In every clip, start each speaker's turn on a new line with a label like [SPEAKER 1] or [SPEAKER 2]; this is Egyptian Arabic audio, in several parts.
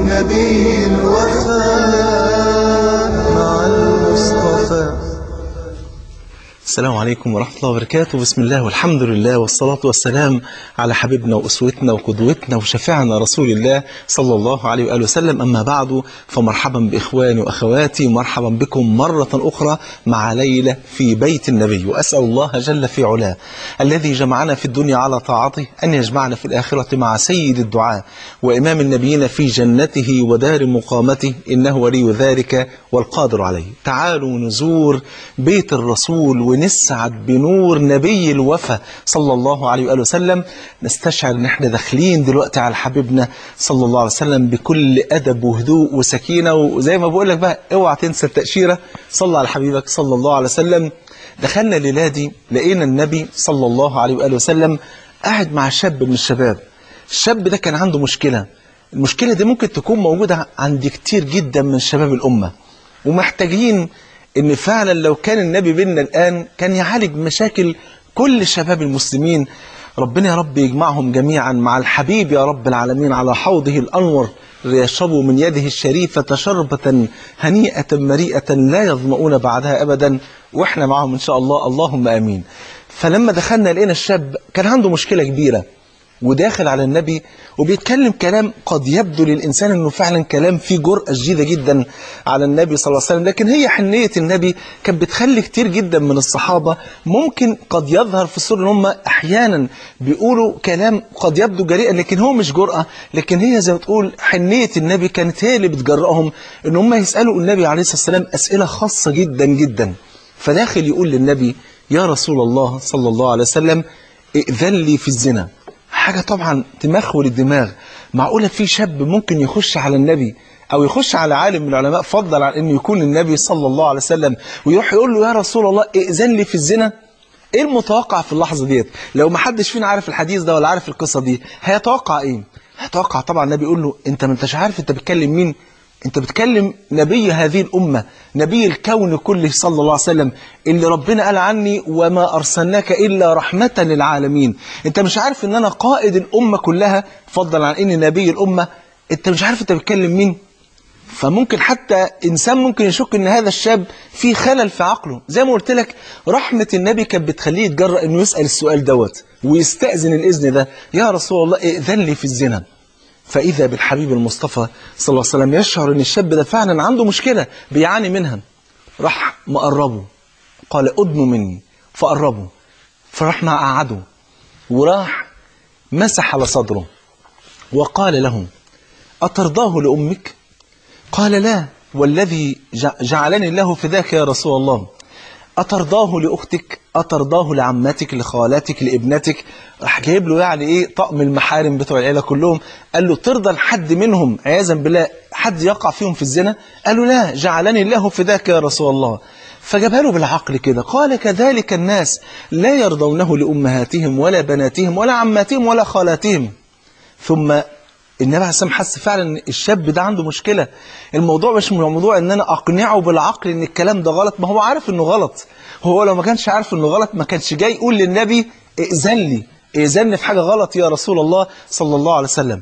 [SPEAKER 1] نبي الوفاء مع المصطفى
[SPEAKER 2] السلام عليكم ورحمة الله وبركاته بسم الله والحمد لله والصلاة والسلام على حبيبنا وأسوتنا وقدوتنا وشفيعنا رسول الله صلى الله عليه وآله وسلم أما بعد فمرحبا بإخواني وأخواتي ومرحبا بكم مرة أخرى مع ليلة في بيت النبي وأسأل الله جل في علاه الذي جمعنا في الدنيا على طاعته أن يجمعنا في الآخرة مع سيد الدعاء وإمام النبيين في جنته ودار مقامته إنه ولي ذلك والقادر عليه تعالوا نزور بيت الرسول ونسعد بنور نبي الوفا صلى الله عليه وآله وسلم نستشعر ان احنا داخلين دلوقتي على حبيبنا صلى الله عليه وسلم بكل أدب وهدوء وسكينة وزي ما بقول لك بقى اوعى تنسى التأشيرة صلى على حبيبك صلى الله عليه وسلم دخلنا الليلة دي لقينا النبي صلى الله عليه وآله وسلم قاعد مع شاب من الشباب الشاب ده كان عنده مشكلة المشكلة دي ممكن تكون موجودة عند كتير جدا من شباب الأمة ومحتاجين ان فعلا لو كان النبي بيننا الآن كان يعالج مشاكل كل شباب المسلمين ربنا يا رب يجمعهم جميعا مع الحبيب يا رب العالمين على حوضه الأنور ليشربوا من يده الشريفة شربة هنيئة مريئة لا يظمؤون بعدها أبدا وإحنا معهم إن شاء الله اللهم آمين فلما دخلنا لقينا الشاب كان عنده مشكلة كبيرة وداخل على النبي وبيتكلم كلام قد يبدو للإنسان أنه فعلا كلام فيه جرأة شديدة جدا على النبي صلى الله عليه وسلم لكن هي حنية النبي كانت بتخلي كتير جدا من الصحابة ممكن قد يظهر في الصورة أن هم أحيانا بيقولوا كلام قد يبدو جريئا لكن هو مش جرأة لكن هي زي ما تقول حنية النبي كانت هي اللي بتجرأهم أن هم يسألوا النبي عليه الصلاة والسلام أسئلة خاصة جدا جدا فداخل يقول للنبي يا رسول الله صلى الله عليه وسلم ائذن لي في الزنا حاجة طبعا تمخول الدماغ معقولة في شاب ممكن يخش على النبي أو يخش على عالم من العلماء فضل عن أنه يكون النبي صلى الله عليه وسلم ويروح يقول له يا رسول الله ائذن لي في الزنا إيه المتوقع في اللحظة ديت لو ما حدش فينا عارف الحديث ده ولا عارف القصة دي هيتوقع إيه هيتوقع طبعا النبي يقول له أنت ما انتش عارف أنت بتكلم مين انت بتكلم نبي هذه الأمة نبي الكون كله صلى الله عليه وسلم اللي ربنا قال عني وما أرسلناك إلا رحمة للعالمين انت مش عارف ان انا قائد الأمة كلها فضلا عن اني نبي الأمة انت مش عارف انت بتكلم مين فممكن حتى إنسان ممكن يشك ان هذا الشاب فيه خلل في عقله زي ما قلت لك رحمة النبي كانت بتخليه يتجرأ انه يسأل السؤال دوت ويستأذن الإذن ده يا رسول الله ائذن لي في الزنا فإذا بالحبيب المصطفى صلى الله عليه وسلم يشعر أن الشاب ده فعلا عنده مشكلة بيعاني منها راح مقربه قال أدنوا مني فقربه فراح مقعده وراح مسح على صدره وقال له أترضاه لأمك قال لا والذي جعلني الله فداك يا رسول الله أترضاه لأختك أترضاه لعمتك لخالاتك لابنتك راح جايب له يعني إيه طقم المحارم بتوع العيلة كلهم قال له ترضى لحد منهم عياذا بالله حد يقع فيهم في الزنا قال له لا جعلني الله فداك يا رسول الله فجابها له بالعقل كده قال كذلك الناس لا يرضونه لأمهاتهم ولا بناتهم ولا عماتهم ولا خالاتهم ثم النبي عليه الصلاه حس فعلا ان الشاب ده عنده مشكله الموضوع مش موضوع ان انا اقنعه بالعقل ان الكلام ده غلط ما هو عارف انه غلط هو لو ما كانش عارف انه غلط ما كانش جاي يقول للنبي ائذن لي ائذن في حاجه غلط يا رسول الله صلى الله عليه وسلم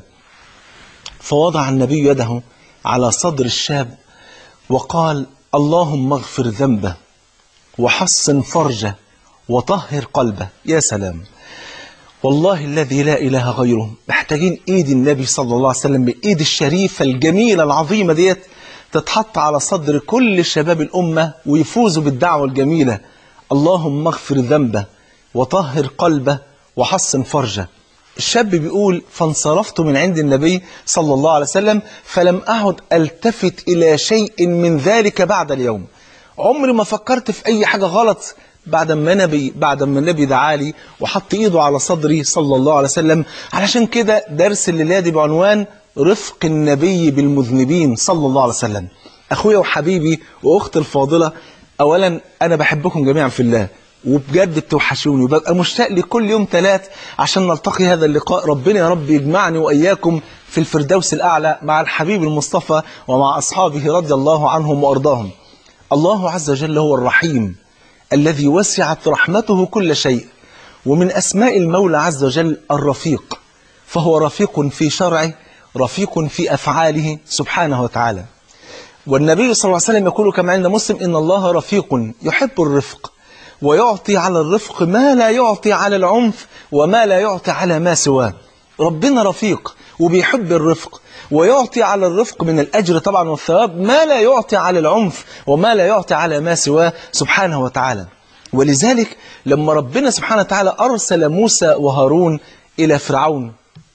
[SPEAKER 2] فوضع النبي يده على صدر الشاب وقال اللهم اغفر ذنبه وحصن فرجه وطهر قلبه يا سلام والله الذي لا إله غيره محتاجين إيد النبي صلى الله عليه وسلم بإيد الشريفة الجميلة العظيمة ديت تتحط على صدر كل شباب الأمة ويفوزوا بالدعوة الجميلة اللهم اغفر ذنبه وطهر قلبه وحصن فرجه الشاب بيقول فانصرفت من عند النبي صلى الله عليه وسلم فلم أعد ألتفت إلى شيء من ذلك بعد اليوم عمري ما فكرت في أي حاجة غلط بعد ما نبي بعد ما النبي دعالي وحط ايده على صدري صلى الله عليه وسلم علشان كده درس الليله دي بعنوان رفق النبي بالمذنبين صلى الله عليه وسلم اخويا وحبيبي واختي الفاضله اولا انا بحبكم جميعا في الله وبجد بتوحشوني وببقى مشتاق لكل يوم ثلاث عشان نلتقي هذا اللقاء ربنا يا رب يجمعني واياكم في الفردوس الاعلى مع الحبيب المصطفى ومع اصحابه رضي الله عنهم وارضاهم الله عز وجل هو الرحيم الذي وسعت رحمته كل شيء ومن أسماء المولى عز وجل الرفيق فهو رفيق في شرعه رفيق في أفعاله سبحانه وتعالى والنبي صلى الله عليه وسلم يقول كما عند مسلم إن الله رفيق يحب الرفق ويعطي على الرفق ما لا يعطي على العنف وما لا يعطي على ما سواه ربنا رفيق وبيحب الرفق ويعطي على الرفق من الأجر طبعا والثواب ما لا يعطي على العنف وما لا يعطي على ما سواه سبحانه وتعالى ولذلك لما ربنا سبحانه وتعالى أرسل موسى وهارون إلى فرعون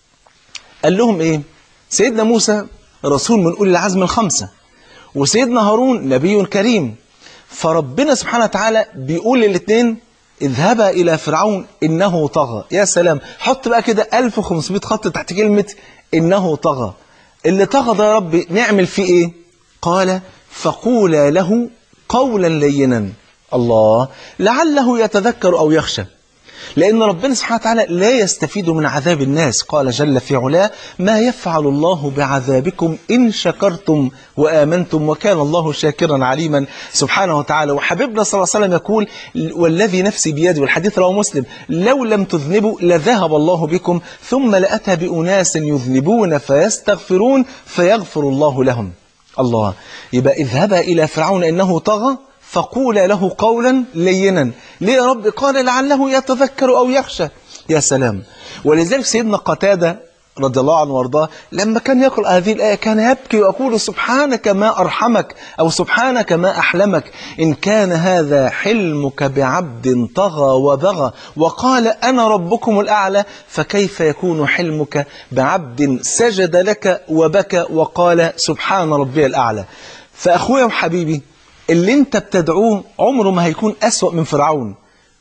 [SPEAKER 2] قال لهم إيه سيدنا موسى رسول من أولي العزم الخمسة وسيدنا هارون نبي كريم فربنا سبحانه وتعالى بيقول للاثنين اذهبا إلى فرعون إنه طغى يا سلام حط بقى كده 1500 خط تحت كلمة إنه طغى اللي طغى ده يا رب نعمل فيه إيه قال فقولا له قولا لينا الله لعله يتذكر أو يخشى لأن ربنا سبحانه وتعالى لا يستفيد من عذاب الناس قال جل في علاه ما يفعل الله بعذابكم إن شكرتم وآمنتم وكان الله شاكرا عليما سبحانه وتعالى وحبيبنا صلى الله عليه وسلم يقول والذي نفسي بيده والحديث رواه مسلم لو لم تذنبوا لذهب الله بكم ثم لأتى بأناس يذنبون فيستغفرون فيغفر الله لهم الله يبقى اذهبا إلى فرعون إنه طغى فقولا له قولا لينا ليه يا رب قال لعله يتذكر أو يخشى يا سلام ولذلك سيدنا قتادة رضي الله عنه وارضاه لما كان يقرأ هذه الآية كان يبكي ويقول سبحانك ما أرحمك أو سبحانك ما أحلمك إن كان هذا حلمك بعبد طغى وبغى وقال أنا ربكم الأعلى فكيف يكون حلمك بعبد سجد لك وبكى وقال سبحان ربي الأعلى فأخويا وحبيبي اللي انت بتدعوه عمره ما هيكون أسوأ من فرعون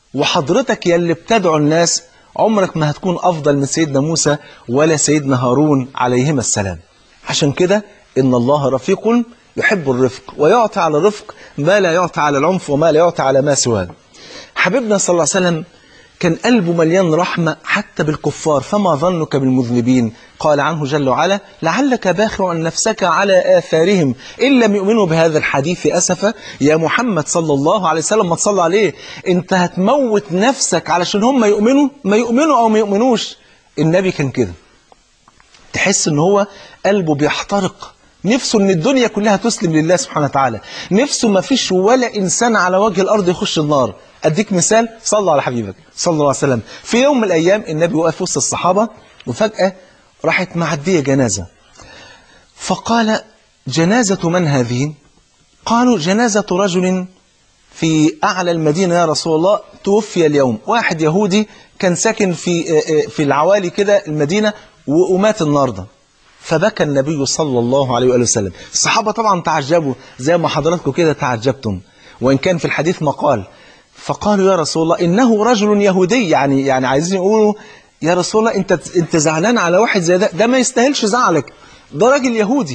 [SPEAKER 2] وحضرتك يا اللي بتدعو الناس عمرك ما هتكون أفضل من سيدنا موسى ولا سيدنا هارون عليهما السلام عشان كده إن الله رفيق يحب الرفق ويعطي على الرفق ما لا يعطي على العنف وما لا يعطي على ما سواه حبيبنا صلى الله عليه وسلم كان قلبه مليان رحمة حتى بالكفار فما ظنك بالمذنبين قال عنه جل وعلا لعلك باخع نفسك على آثارهم إن لم يؤمنوا بهذا الحديث أسفا يا محمد صلى الله عليه وسلم ما تصلى عليه انت هتموت نفسك علشان هم يؤمنوا ما يؤمنوا أو ما يؤمنوش النبي كان كده تحس ان هو قلبه بيحترق نفسه ان الدنيا كلها تسلم لله سبحانه وتعالى نفسه ما فيش ولا انسان على وجه الارض يخش النار اديك مثال صلى على حبيبك صلى الله عليه وسلم في يوم من الايام النبي وقف وسط الصحابه وفجاه راحت معديه جنازه فقال جنازه من هذه قالوا جنازه رجل في اعلى المدينه يا رسول الله توفي اليوم واحد يهودي كان ساكن في في العوالي كده المدينه ومات النهارده فبكى النبي صلى الله عليه وآله وسلم الصحابة طبعا تعجبوا زي ما حضراتكم كده تعجبتم وإن كان في الحديث مقال فقالوا يا رسول الله إنه رجل يهودي يعني يعني عايزين يقولوا يا رسول الله أنت أنت زعلان على واحد زي ده ده ما يستاهلش زعلك ده راجل يهودي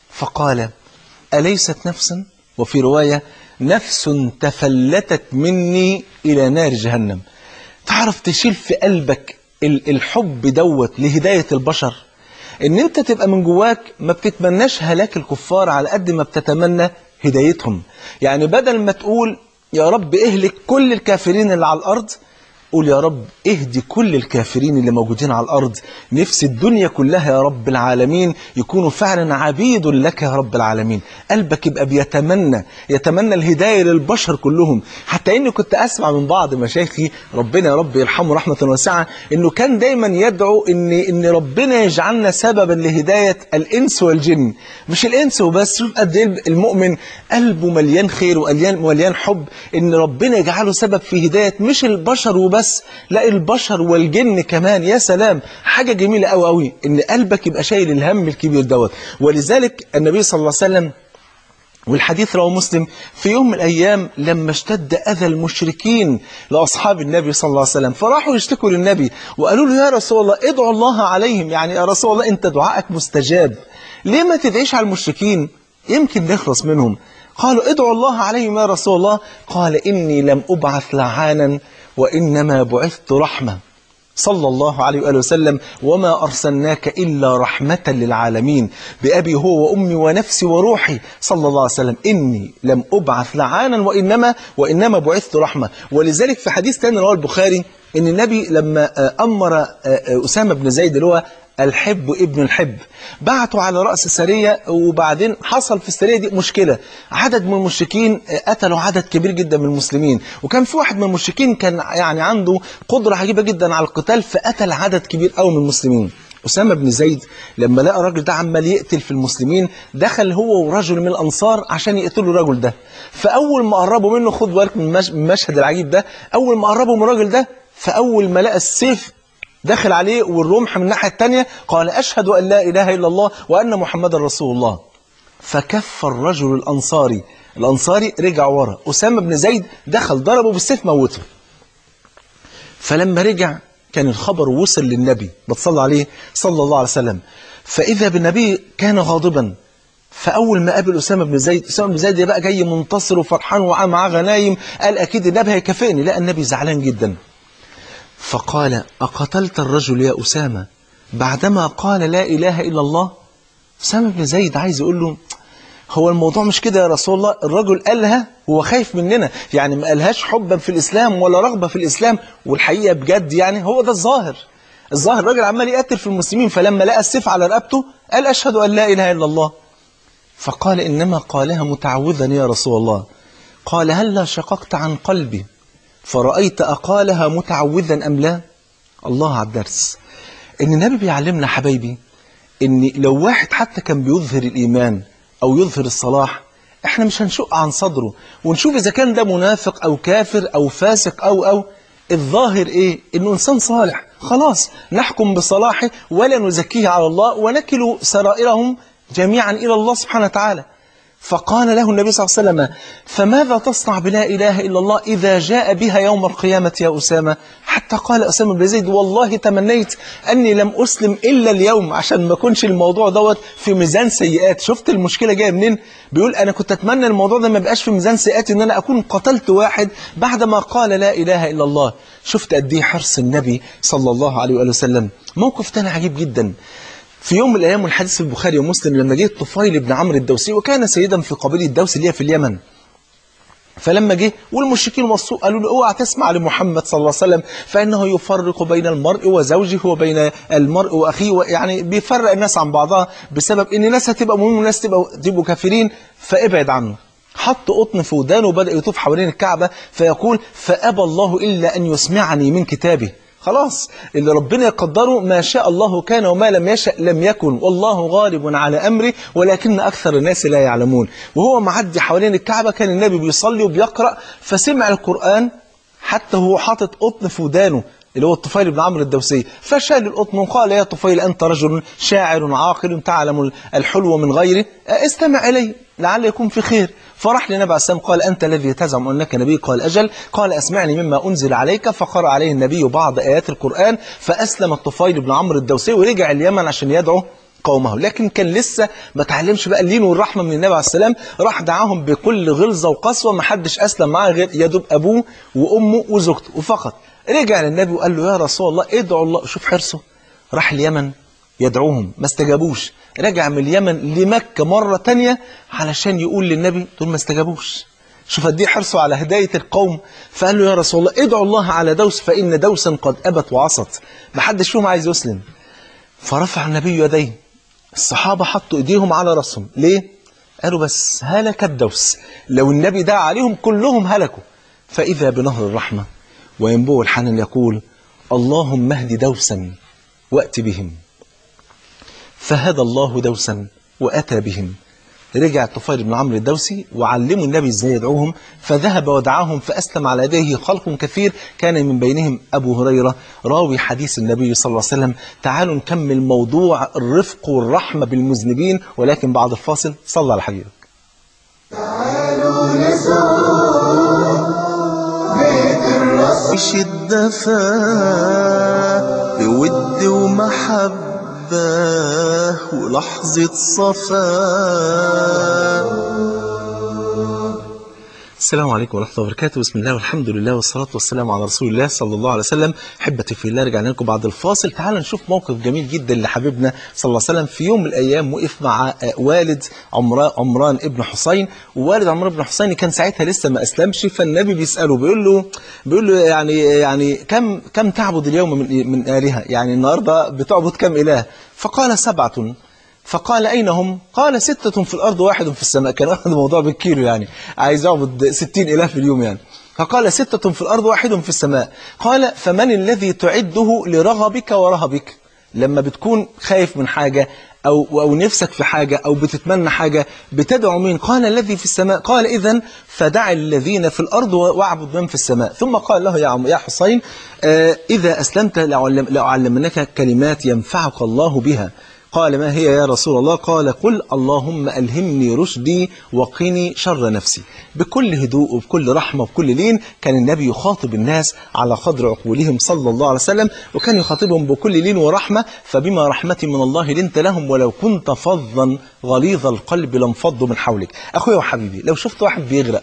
[SPEAKER 2] فقال أليست نفسا وفي رواية نفس تفلتت مني إلى نار جهنم تعرف تشيل في قلبك الحب دوت لهداية البشر ان انت تبقى من جواك ما بتتمناش هلاك الكفار على قد ما بتتمنى هدايتهم يعني بدل ما تقول يا رب اهلك كل الكافرين اللي على الارض قول يا رب اهدي كل الكافرين اللي موجودين على الأرض نفس الدنيا كلها يا رب العالمين يكونوا فعلا عبيد لك يا رب العالمين قلبك يبقى بيتمنى يتمنى الهداية للبشر كلهم حتى إني كنت أسمع من بعض مشايخي ربنا يا رب يرحمه رحمة واسعة إنه كان دايما يدعو إن, إن ربنا يجعلنا سببا لهداية الإنس والجن مش الإنس وبس شوف قد إيه المؤمن قلبه مليان خير ومليان مليان حب إن ربنا يجعله سبب في هداية مش البشر وبس بس لا البشر والجن كمان يا سلام حاجة جميلة قوي قوي ان قلبك يبقى شايل الهم الكبير دوت ولذلك النبي صلى الله عليه وسلم والحديث رواه مسلم في يوم من الأيام لما اشتد أذى المشركين لأصحاب النبي صلى الله عليه وسلم فراحوا يشتكوا للنبي وقالوا له يا رسول الله ادعوا الله عليهم يعني يا رسول الله أنت دعائك مستجاب ليه ما تدعيش على المشركين يمكن نخلص منهم قالوا ادعوا الله عليهم يا رسول الله قال إني لم أبعث لعانا وإنما بعثت رحمة صلى الله عليه وآله وسلم وما أرسلناك إلا رحمة للعالمين بأبي هو وأمي ونفسي وروحي صلى الله عليه وسلم إني لم أبعث لعانا وإنما وإنما بعثت رحمة ولذلك في حديث ثاني رواه البخاري إن النبي لما أمر أسامة بن زيد اللي هو الحب ابن الحب بعتوا على رأس سرية وبعدين حصل في السرية دي مشكلة عدد من المشركين قتلوا عدد كبير جدا من المسلمين وكان في واحد من المشركين كان يعني عنده قدرة عجيبة جدا على القتال فقتل عدد كبير قوي من المسلمين أسامة بن زيد لما لقى الراجل ده عمال يقتل في المسلمين دخل هو ورجل من الأنصار عشان يقتلوا الراجل ده فأول ما قربوا منه خد بالك من المشهد العجيب ده أول ما قربوا من الراجل ده فأول ما لقى السيف دخل عليه والرمح من الناحية الثانية قال أشهد أن لا إله إلا الله وأن محمد رسول الله فكف الرجل الأنصاري الأنصاري رجع ورا أسامة بن زيد دخل ضربه بالسيف موته فلما رجع كان الخبر وصل للنبي بتصلى عليه صلى الله عليه وسلم فإذا بالنبي كان غاضبا فأول ما قابل أسامة بن زيد أسامة بن زيد بقى جاي منتصر وفرحان ومعاه غنايم قال أكيد النبي هيكافئني لا النبي زعلان جدا فقال أقتلت الرجل يا أسامة بعدما قال لا إله إلا الله أسامة بن زيد عايز يقول له هو الموضوع مش كده يا رسول الله الرجل قالها هو خايف مننا يعني ما قالهاش حبا في الإسلام ولا رغبة في الإسلام والحقيقة بجد يعني هو ده الظاهر الظاهر الراجل عمال يقتل في المسلمين فلما لقى السيف على رقبته قال أشهد أن لا إله إلا الله فقال إنما قالها متعوذا يا رسول الله قال هلا شققت عن قلبي فرأيت أقالها متعوذا أم لا الله على الدرس إن النبي بيعلمنا حبايبي إن لو واحد حتى كان بيظهر الإيمان أو يظهر الصلاح إحنا مش هنشق عن صدره ونشوف إذا كان ده منافق أو كافر أو فاسق أو أو الظاهر إيه إنه إنسان صالح خلاص نحكم بصلاحه ولا نزكيه على الله ونكل سرائرهم جميعا إلى الله سبحانه وتعالى فقال له النبي صلى الله عليه وسلم فماذا تصنع بلا إله إلا الله إذا جاء بها يوم القيامة يا أسامة حتى قال أسامة بن زيد والله تمنيت أني لم أسلم إلا اليوم عشان ما يكونش الموضوع دوت في ميزان سيئات شفت المشكلة جاية منين بيقول أنا كنت أتمنى الموضوع ده ما بقاش في ميزان سيئات إن أنا أكون قتلت واحد بعدما قال لا إله إلا الله شفت قد إيه حرص النبي صلى الله عليه وآله وسلم موقف تاني عجيب جدا في يوم من الأيام والحديث في البخاري ومسلم لما جه طفيل بن عمرو الدوسي وكان سيدا في قبيلة الدوس اللي هي في اليمن فلما جه والمشركين وصوه قالوا له اوعى تسمع لمحمد صلى الله عليه وسلم فإنه يفرق بين المرء وزوجه وبين المرء وأخيه يعني بيفرق الناس عن بعضها بسبب إن ناس هتبقى مؤمنين وناس تبقى تبقوا كافرين فابعد عنه حط قطن في ودانه وبدأ يطوف حوالين الكعبة فيقول فأبى الله إلا أن يسمعني من كتابه خلاص اللي ربنا يقدره ما شاء الله كان وما لم يشأ لم يكن والله غالب على أمره ولكن أكثر الناس لا يعلمون وهو معدي حوالين الكعبة كان النبي بيصلي وبيقرأ فسمع القرآن حتى هو حاطط قطن في ودانه اللي هو الطفيل بن عمرو الدوسي فشال القطن وقال يا طفيل أنت رجل شاعر عاقل تعلم الحلو من غيره استمع إلي لعل يكون في خير فراح لنبي عليه السلام قال أنت الذي تزعم أنك نبي قال أجل قال أسمعني مما أنزل عليك فقرأ عليه النبي بعض آيات القرآن فأسلم الطفيل بن عمرو الدوسي ورجع اليمن عشان يدعو قومه لكن كان لسه ما تعلمش بقى اللين والرحمة من النبي عليه السلام راح دعاهم بكل غلظة وقسوة ما حدش أسلم معاه غير يدوب أبوه وأمه وزوجته وفقط رجع للنبي وقال له يا رسول الله ادعوا الله شوف حرصه راح اليمن يدعوهم ما استجابوش رجع من اليمن لمكة مرة تانية علشان يقول للنبي دول ما استجابوش شوف قد ايه حرصه على هداية القوم فقال له يا رسول الله ادعوا الله على دوس فإن دوسا قد أبت وعصت ما حدش فيهم عايز يسلم فرفع النبي يديه الصحابة حطوا ايديهم على راسهم ليه؟ قالوا بس هلك الدوس لو النبي دعا عليهم كلهم هلكوا فإذا بنهر الرحمة وينبوع الحنان يقول اللهم اهد دوسا وأت بهم فهدى الله دوسا وأتى بهم رجع الطفيل بن عمرو الدوسي وعلموا النبي ازاي يدعوهم فذهب ودعاهم فأسلم على يديه خلق كثير كان من بينهم أبو هريرة راوي حديث النبي صلى الله عليه وسلم تعالوا نكمل موضوع الرفق والرحمة بالمذنبين ولكن بعد الفاصل صلى على حبيبك
[SPEAKER 1] تعالوا نزور بيت الرسول مش الدفا بود ومحبة ولحظة صفا
[SPEAKER 2] السلام عليكم ورحمة الله وبركاته بسم الله والحمد لله والصلاة والسلام على رسول الله صلى الله عليه وسلم حبتي في الله رجعنا لكم بعد الفاصل تعال نشوف موقف جميل جدا لحبيبنا صلى الله عليه وسلم في يوم من الأيام وقف مع آه، والد عمران, عمران ابن حسين ووالد عمران ابن حسين كان ساعتها لسه ما أسلمش فالنبي بيسأله بيقول له بيقول له يعني يعني كم كم تعبد اليوم من من آلهة يعني النهارده بتعبد كم إله فقال سبعة فقال أين هم؟ قال ستة في الأرض واحد في السماء كان واخد الموضوع بالكيلو يعني عايز يعبد ستين إله في اليوم يعني فقال ستة في الأرض واحد في السماء قال فمن الذي تعده لرغبك ورهبك لما بتكون خايف من حاجة أو, أو نفسك في حاجة أو بتتمنى حاجة بتدعو مين قال الذي في السماء قال إذا فدع الذين في الأرض واعبد من في السماء ثم قال له يا عم يا حسين آه إذا أسلمت لأعلم لأعلمنك كلمات ينفعك الله بها قال ما هي يا رسول الله قال قل اللهم ألهمني رشدي وقني شر نفسي بكل هدوء وبكل رحمة وبكل لين كان النبي يخاطب الناس على قدر عقولهم صلى الله عليه وسلم وكان يخاطبهم بكل لين ورحمة فبما رحمة من الله لنت لهم ولو كنت فظا غليظ القلب لانفضوا من حولك أخويا وحبيبي لو شفت واحد بيغرق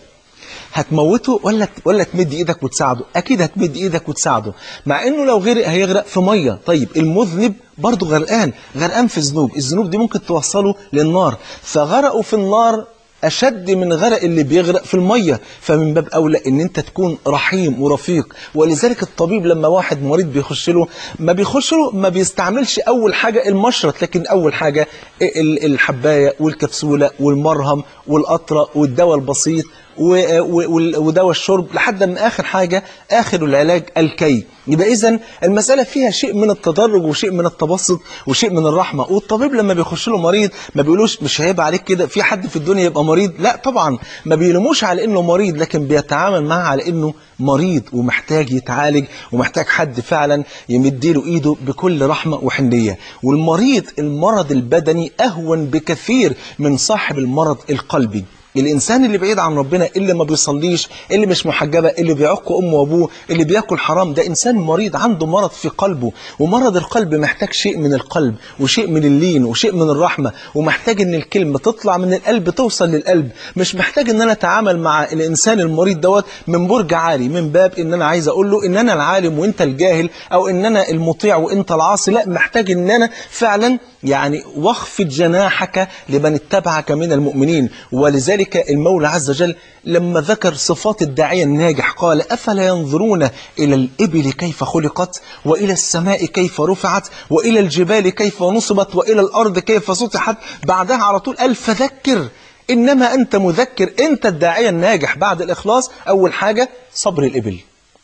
[SPEAKER 2] هتموته ولا ولا تمد ايدك وتساعده اكيد هتمد ايدك وتساعده مع انه لو غرق هيغرق في ميه طيب المذنب برضه غرقان غرقان في ذنوب الذنوب دي ممكن توصله للنار فغرقوا في النار أشد من غرق اللي بيغرق في المية فمن باب أولى إن أنت تكون رحيم ورفيق ولذلك الطبيب لما واحد مريض بيخش له ما بيخش له ما بيستعملش أول حاجة المشرط لكن أول حاجة ال- الحباية والكبسولة والمرهم والقطرة والدواء البسيط و- و- ودواء الشرب لحد ما آخر حاجة آخر العلاج الكي يبقى إذا المسألة فيها شيء من التدرج وشيء من التبسط وشيء من الرحمة والطبيب لما بيخش له مريض ما بيقولوش مش هيبقى عليك كده في حد في الدنيا يبقى مريض لا طبعا ما بيلوموش على إنه مريض لكن بيتعامل معاه على إنه مريض ومحتاج يتعالج ومحتاج حد فعلا يمديله إيده بكل رحمة وحنية والمريض المرض البدني أهون بكثير من صاحب المرض القلبي الإنسان اللي بعيد عن ربنا اللي ما بيصليش اللي مش محجبة اللي بيعق أمه وأبوه اللي بياكل حرام ده إنسان مريض عنده مرض في قلبه ومرض القلب محتاج شيء من القلب وشيء من اللين وشيء من الرحمة ومحتاج إن الكلمة تطلع من القلب توصل للقلب مش محتاج إن أنا أتعامل مع الإنسان المريض دوت من برج عالي من باب إن أنا عايز أقول له إن أنا العالم وإنت الجاهل أو إن أنا المطيع وإنت العاصي لا محتاج إن أنا فعلا يعني واخفض جناحك لمن اتبعك من المؤمنين ولذلك المولى عز وجل لما ذكر صفات الداعية الناجح قال أفلا ينظرون إلى الإبل كيف خلقت وإلى السماء كيف رفعت وإلى الجبال كيف نصبت وإلى الأرض كيف سطحت بعدها على طول قال فذكر إنما أنت مذكر أنت الداعية الناجح بعد الإخلاص أول حاجة صبر الإبل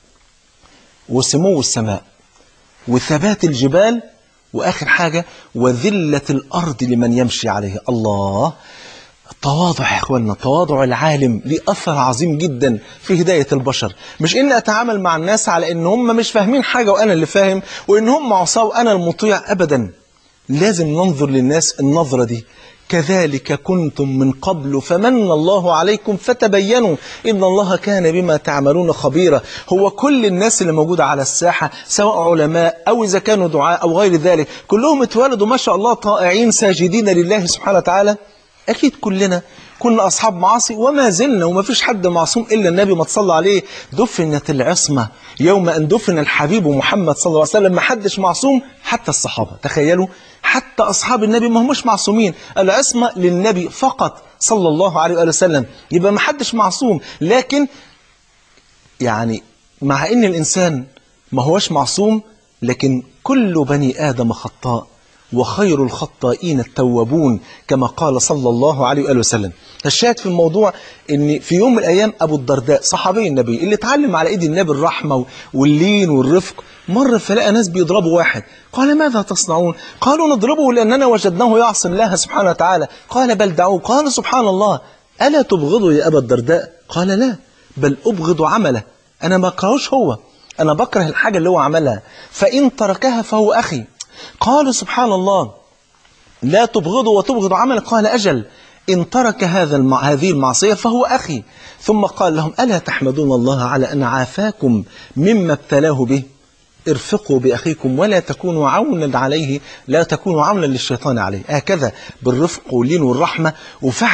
[SPEAKER 2] وسمو السماء وثبات الجبال وآخر حاجة وذلة الأرض لمن يمشي عليه الله التواضع يا اخوانا التواضع العالم ليه اثر عظيم جدا في هدايه البشر مش ان اتعامل مع الناس على ان هم مش فاهمين حاجه وانا اللي فاهم وان هم عصاه وانا المطيع ابدا لازم ننظر للناس النظره دي كذلك كنتم من قبل فمن الله عليكم فتبينوا إن الله كان بما تعملون خبيرا هو كل الناس اللي موجودة على الساحة سواء علماء أو إذا كانوا دعاء أو غير ذلك كلهم اتولدوا ما شاء الله طائعين ساجدين لله سبحانه وتعالى أكيد كلنا كنا أصحاب معاصي وما زلنا وما فيش حد معصوم إلا النبي ما تصلى عليه دفنت العصمة يوم أن دفن الحبيب محمد صلى الله عليه وسلم ما حدش معصوم حتى الصحابة تخيلوا حتى أصحاب النبي ما همش معصومين العصمة للنبي فقط صلى الله عليه وآله وسلم يبقى ما حدش معصوم لكن يعني مع ان الانسان ما هوش معصوم لكن كل بني ادم خطاء وخير الخطائين التوابون كما قال صلى الله عليه وآله وسلم الشاهد في الموضوع ان في يوم من الايام ابو الدرداء صحابي النبي اللي اتعلم على ايد النبي الرحمه واللين والرفق مر فلقى ناس بيضربوا واحد قال ماذا تصنعون قالوا نضربه لاننا وجدناه يعصي الله سبحانه وتعالى قال بل دعوه قال سبحان الله الا تبغضوا يا ابا الدرداء قال لا بل ابغض عمله انا ما اكرهوش هو انا بكره الحاجه اللي هو عملها فان تركها فهو اخي قالوا سبحان الله لا تبغضوا وتبغض عمل قال أجل إن ترك هذا المع... هذه المعصية فهو أخي ثم قال لهم ألا تحمدون الله على أن عافاكم مما ابتلاه به ارفقوا بأخيكم ولا تكونوا عونا عليه لا تكونوا عونا للشيطان عليه هكذا بالرفق واللين والرحمة وفعلا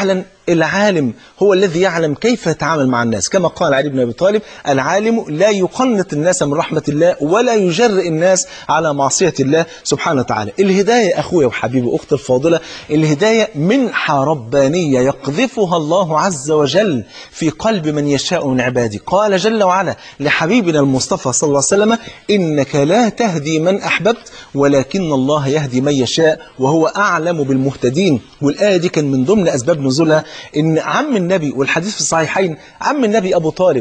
[SPEAKER 2] العالم هو الذي يعلم كيف يتعامل مع الناس كما قال علي بن أبي طالب العالم لا يقنط الناس من رحمة الله ولا يجرئ الناس على معصية الله سبحانه وتعالى الهداية أخويا وحبيبي أختي الفاضلة الهداية منحة ربانية يقذفها الله عز وجل في قلب من يشاء من عباده قال جل وعلا لحبيبنا المصطفى صلى الله عليه وسلم إنك لا تهدي من أحببت ولكن الله يهدي من يشاء وهو أعلم بالمهتدين والآية دي كان من ضمن أسباب نزولها إن عم النبي والحديث في الصحيحين عم النبي أبو طالب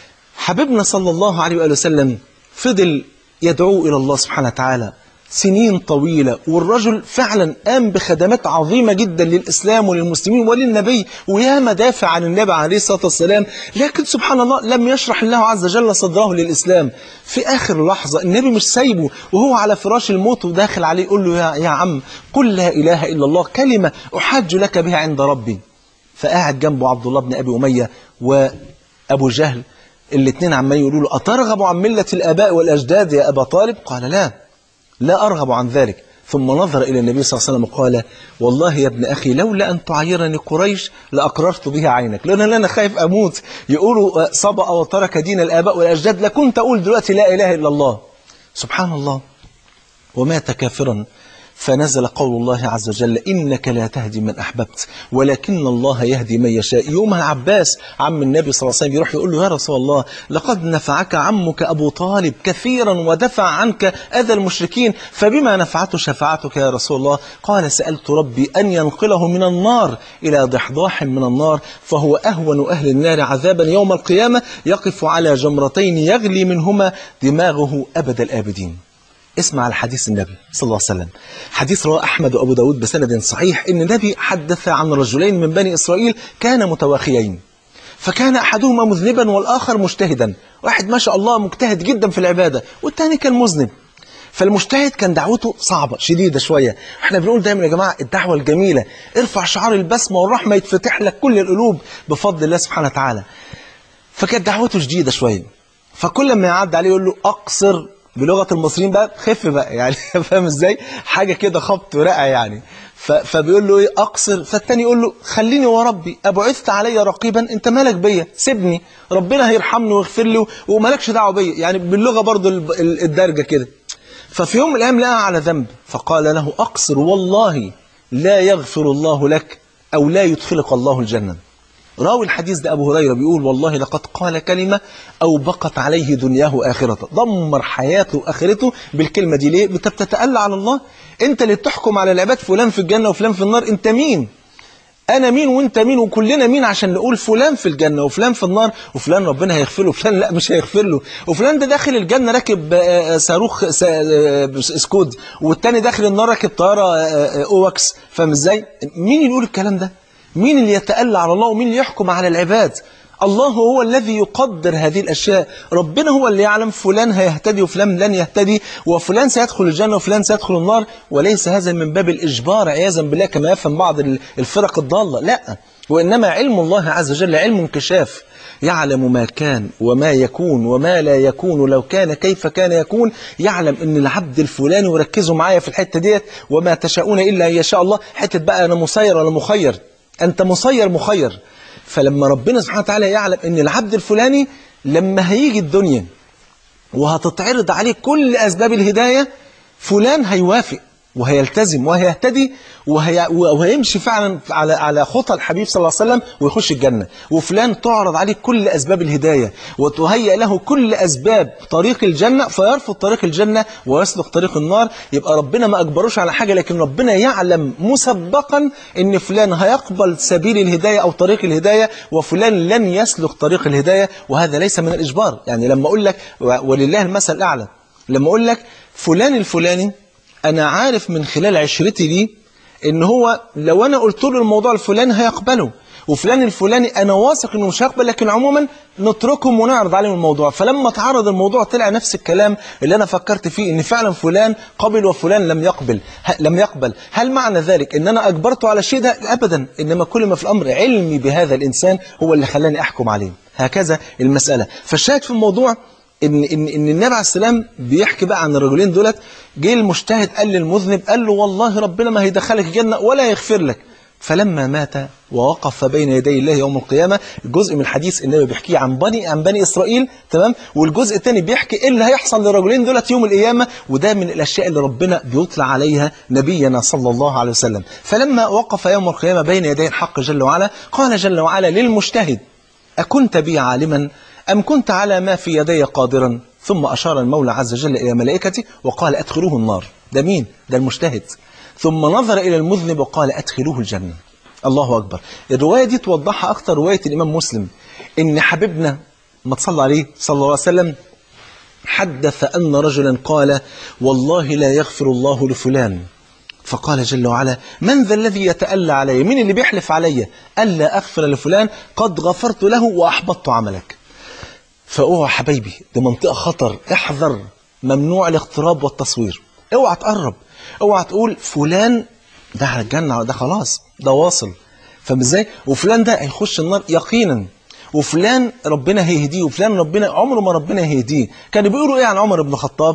[SPEAKER 2] حبيبنا صلى الله عليه وآله وسلم فضل يدعو إلى الله سبحانه وتعالى سنين طويلة والرجل فعلا قام بخدمات عظيمة جدا للإسلام وللمسلمين وللنبي وياما دافع عن النبي عليه الصلاة والسلام لكن سبحان الله لم يشرح الله عز وجل صدره للإسلام في آخر لحظة النبي مش سايبه وهو على فراش الموت وداخل عليه يقول له يا, يا عم قل لا إله إلا الله كلمة أحج لك بها عند ربي فقاعد جنبه عبد الله بن أبي أمية وأبو جهل الاثنين عمالين يقولوا له أترغب عن ملة الآباء والأجداد يا أبا طالب قال لا لا أرغب عن ذلك ثم نظر إلى النبي صلى الله عليه وسلم وقال والله يا ابن أخي لولا أن تعيرني قريش لأقررت بها عينك لأن أنا خايف أموت يقولوا صبأ وترك دين الآباء والأجداد لكنت أقول دلوقتي لا إله إلا الله سبحان الله ومات كافرا فنزل قول الله عز وجل إنك لا تهدي من أحببت ولكن الله يهدي من يشاء يومها عباس عم النبي صلى الله عليه وسلم يروح يقول له يا رسول الله لقد نفعك عمك أبو طالب كثيرا ودفع عنك أذى المشركين فبما نفعته شفاعتك يا رسول الله قال سألت ربي أن ينقله من النار إلى ضحضاح من النار فهو أهون أهل النار عذابا يوم القيامة يقف على جمرتين يغلي منهما دماغه أبد الآبدين اسمع على حديث النبي صلى الله عليه وسلم حديث رواه أحمد وأبو داود بسند صحيح إن النبي حدث عن رجلين من بني إسرائيل كان متواخيين فكان أحدهما مذنبا والآخر مجتهدا واحد ما شاء الله مجتهد جدا في العبادة والثاني كان مذنب فالمجتهد كان دعوته صعبة شديدة شوية احنا بنقول دايما يا جماعة الدعوة الجميلة ارفع شعار البسمة والرحمة يتفتح لك كل القلوب بفضل الله سبحانه وتعالى فكانت دعوته شديدة شوية فكل ما يعدي عليه يقول له أقصر بلغة المصريين بقى خف بقى يعني فاهم ازاي حاجة كده خبط ورقة يعني فبيقول له ايه اقصر فالتاني يقول له خليني وربي ابعثت علي رقيبا انت مالك بيا سيبني ربنا هيرحمني ويغفر لي ومالكش دعوه بيا يعني باللغه برضو الدارجه كده ففي يوم من الايام لقى على ذنب فقال له اقصر والله لا يغفر الله لك او لا يدخلك الله الجنه راوي الحديث ده أبو هريرة بيقول والله لقد قال كلمة أو بقت عليه دنياه وآخرته دمر حياته وآخرته بالكلمة دي ليه؟ أنت بتتألى على الله أنت اللي بتحكم على العباد فلان في الجنة وفلان في النار أنت مين؟ أنا مين وأنت مين وكلنا مين عشان نقول فلان في الجنة وفلان في النار وفلان ربنا هيغفر له وفلان لا مش هيغفر له وفلان ده داخل الجنة راكب صاروخ سكود والتاني داخل النار راكب طيارة أوكس فاهم إزاي؟ مين يقول الكلام ده؟ مين اللي يتألى على الله ومين اللي يحكم على العباد الله هو الذي يقدر هذه الأشياء ربنا هو اللي يعلم فلان هيهتدي وفلان لن يهتدي وفلان سيدخل الجنة وفلان سيدخل النار وليس هذا من باب الإجبار عياذا بالله كما يفهم بعض الفرق الضالة لا وإنما علم الله عز وجل علم انكشاف يعلم ما كان وما يكون وما لا يكون لو كان كيف كان يكون يعلم ان العبد الفلاني وركزوا معايا في الحتة ديت وما تشاءون إلا أن يشاء الله حتة بقى أنا مسير ولا مخير أنت مسير مخير فلما ربنا سبحانه وتعالى يعلم أن العبد الفلاني لما هيجي الدنيا وهتتعرض عليه كل أسباب الهداية فلان هيوافق وهيلتزم وهيهتدي وهي وهيمشي فعلا على على خطى الحبيب صلى الله عليه وسلم ويخش الجنة وفلان تعرض عليه كل أسباب الهداية وتهيأ له كل أسباب طريق الجنة فيرفض طريق الجنة ويسلك طريق النار يبقى ربنا ما أجبروش على حاجة لكن ربنا يعلم مسبقا إن فلان هيقبل سبيل الهداية أو طريق الهداية وفلان لن يسلك طريق الهداية وهذا ليس من الإجبار يعني لما أقول لك ولله المثل الأعلى لما أقول لك فلان الفلاني أنا عارف من خلال عشرتي دي إن هو لو أنا قلت له الموضوع الفلاني هيقبله وفلان الفلاني أنا واثق إنه مش هيقبل لكن عموما نتركهم ونعرض عليهم الموضوع فلما تعرض الموضوع طلع نفس الكلام اللي أنا فكرت فيه إن فعلا فلان قبل وفلان لم يقبل لم يقبل هل معنى ذلك إن أنا أجبرته على شيء ده أبدا إنما كل ما في الأمر علمي بهذا الإنسان هو اللي خلاني أحكم عليه هكذا المسألة فالشاهد في الموضوع ان ان ان النبي عليه السلام بيحكي بقى عن الرجلين دولت جه المجتهد قال للمذنب قال له والله ربنا ما هيدخلك الجنه ولا يغفر لك فلما مات ووقف بين يدي الله يوم القيامة جزء من الحديث النبي بيحكيه عن بني عن بني إسرائيل تمام والجزء الثاني بيحكي إيه اللي هيحصل للرجلين دولت يوم القيامة وده من الأشياء اللي ربنا بيطلع عليها نبينا صلى الله عليه وسلم فلما وقف يوم القيامة بين يدي الحق جل وعلا قال جل وعلا للمجتهد أكنت بي عالما أم كنت على ما في يدي قادرا ثم أشار المولى عز وجل إلى ملائكته وقال أدخلوه النار ده مين؟ ده المجتهد ثم نظر إلى المذنب وقال أدخلوه الجنة الله أكبر الرواية دي توضحها أكتر رواية الإمام مسلم إن حبيبنا ما تصلى عليه صلى الله عليه وسلم حدث أن رجلا قال والله لا يغفر الله لفلان فقال جل وعلا من ذا الذي يتألى علي مين اللي بيحلف علي ألا أغفر لفلان قد غفرت له وأحبطت عملك فأوعى حبايبي دي منطقة خطر احذر ممنوع الاقتراب والتصوير اوعى تقرب اوعى تقول فلان ده على الجنة ده خلاص ده واصل فاهم ازاي وفلان ده هيخش النار يقينا وفلان ربنا هيهديه وفلان ربنا عمره ما ربنا هيهديه كانوا بيقولوا ايه عن عمر بن الخطاب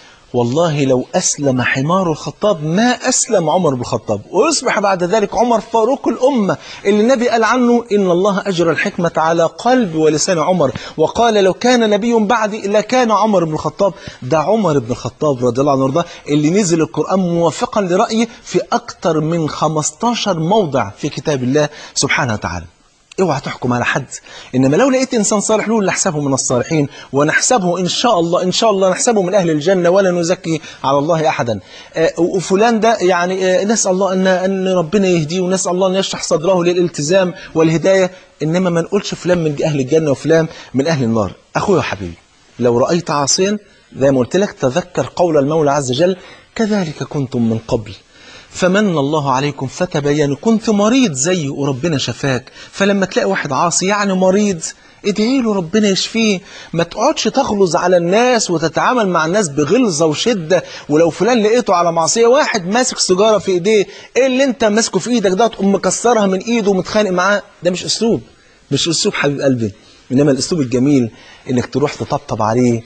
[SPEAKER 2] والله لو أسلم حمار الخطاب ما أسلم عمر بن الخطاب ويصبح بعد ذلك عمر فاروق الأمة اللي النبي قال عنه إن الله أجرى الحكمة على قلب ولسان عمر وقال لو كان نبي بعدي لكان عمر بن الخطاب ده عمر بن الخطاب رضي الله عنه وارضاه اللي نزل القرآن موافقا لرأيه في أكثر من 15 موضع في كتاب الله سبحانه وتعالى اوعى تحكم على حد انما لو لقيت انسان صالح نقول نحسبه من الصالحين ونحسبه ان شاء الله ان شاء الله نحسبه من اهل الجنه ولا نزكي على الله احدا آه، وفلان ده يعني آه، نسال الله ان ان ربنا يهديه ونسال الله ان يشرح صدره للالتزام والهدايه انما ما نقولش فلان من اهل الجنه وفلان من اهل النار اخويا وحبيبي لو رايت عاصيا زي ما قلت لك تذكر قول المولى عز وجل كذلك كنتم من قبل فمن الله عليكم فتبينوا كنت مريض زيه وربنا شفاك فلما تلاقي واحد عاصي يعني مريض ادعي له ربنا يشفيه ما تقعدش تغلظ على الناس وتتعامل مع الناس بغلظة وشدة ولو فلان لقيته على معصية واحد ماسك سيجارة في ايديه ايه اللي انت ماسكه في ايدك ده تقوم مكسرها من ايده ومتخانق معاه ده مش اسلوب مش اسلوب حبيب قلبي انما الاسلوب الجميل انك تروح تطبطب عليه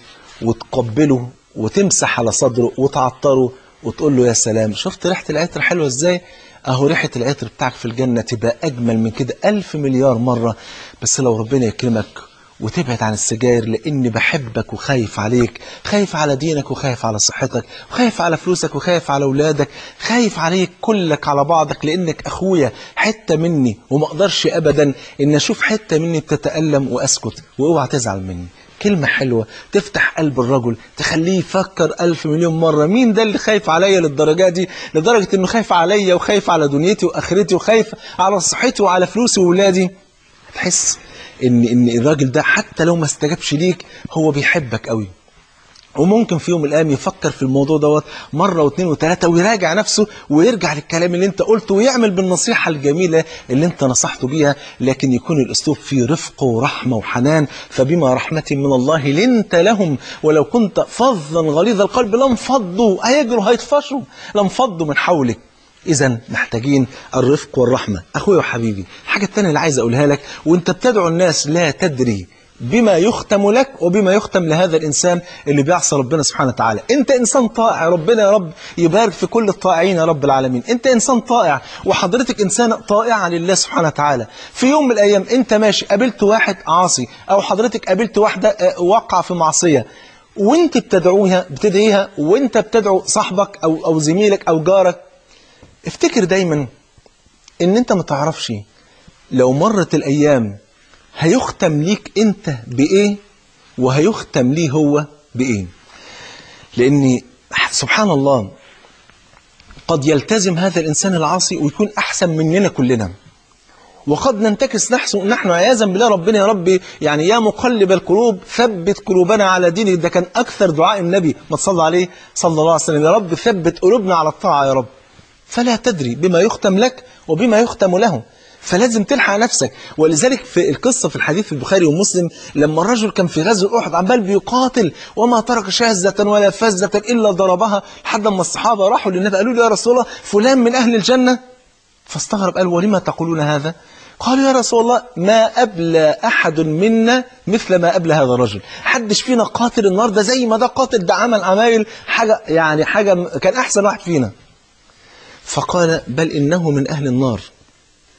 [SPEAKER 2] وتقبله وتمسح على صدره وتعطره وتقول له يا سلام شفت ريحة العطر حلوة ازاي اهو ريحة العطر بتاعك في الجنة تبقى اجمل من كده الف مليار مرة بس لو ربنا يكرمك وتبعد عن السجاير لاني بحبك وخايف عليك خايف على دينك وخايف على صحتك خايف على فلوسك وخايف على اولادك خايف عليك كلك على بعضك لانك اخويا حتة مني وما اقدرش ابدا ان اشوف حتة مني بتتألم واسكت واوعى تزعل مني كلمة حلوة تفتح قلب الرجل تخليه يفكر ألف مليون مرة مين ده اللي خايف عليا للدرجة دي لدرجة انه خايف عليا وخايف على دنيتي واخرتي وخايف على صحتي وعلى فلوسي وولادي تحس ان ان الراجل ده حتى لو ما استجابش ليك هو بيحبك قوي وممكن في يوم من الايام يفكر في الموضوع دوت مره واثنين وثلاثه ويراجع نفسه ويرجع للكلام اللي انت قلته ويعمل بالنصيحه الجميله اللي انت نصحته بيها لكن يكون الاسلوب فيه رفق ورحمه وحنان فبما رحمه من الله لنت لهم ولو كنت فظا غليظ القلب لانفضوا هيجروا هيطفشوا لانفضوا من حولك إذا محتاجين الرفق والرحمة أخويا وحبيبي الحاجة الثانية اللي عايز أقولها لك وأنت بتدعو الناس لا تدري بما يختم لك وبما يختم لهذا الإنسان اللي بيعصى ربنا سبحانه وتعالى أنت إنسان طائع ربنا يا رب يبارك في كل الطائعين يا رب العالمين أنت إنسان طائع وحضرتك إنسانة طائعة لله سبحانه وتعالى في يوم من الأيام أنت ماشي قابلت واحد عاصي أو حضرتك قابلت واحدة آه، وقع في معصية وانت بتدعوها بتدعيها وانت بتدعو صاحبك او او زميلك او جارك افتكر دايما ان انت ما تعرفش لو مرت الايام هيختم ليك انت بايه وهيختم ليه هو بايه لان سبحان الله قد يلتزم هذا الانسان العاصي ويكون احسن مننا كلنا وقد ننتكس نحن نحن عياذا بالله ربنا يا رب يعني يا مقلب القلوب ثبت قلوبنا على دينك ده كان اكثر دعاء النبي ما تصلى عليه صلى الله عليه وسلم يا رب ثبت قلوبنا على الطاعه يا رب فلا تدري بما يختم لك وبما يختم له فلازم تلحق نفسك ولذلك في القصة في الحديث في البخاري ومسلم لما الرجل كان في غزو أحد عمال بيقاتل وما ترك شاذة ولا فزة إلا ضربها لحد ما الصحابة راحوا للنبي قالوا له يا رسول الله فلان من أهل الجنة فاستغرب قال ولما تقولون هذا قالوا يا رسول الله ما أبلى أحد منا مثل ما أبلى هذا الرجل حدش فينا قاتل النهارده زي ما ده قاتل ده عمل عمايل حاجة يعني حاجة كان أحسن واحد فينا فقال بل إنه من أهل النار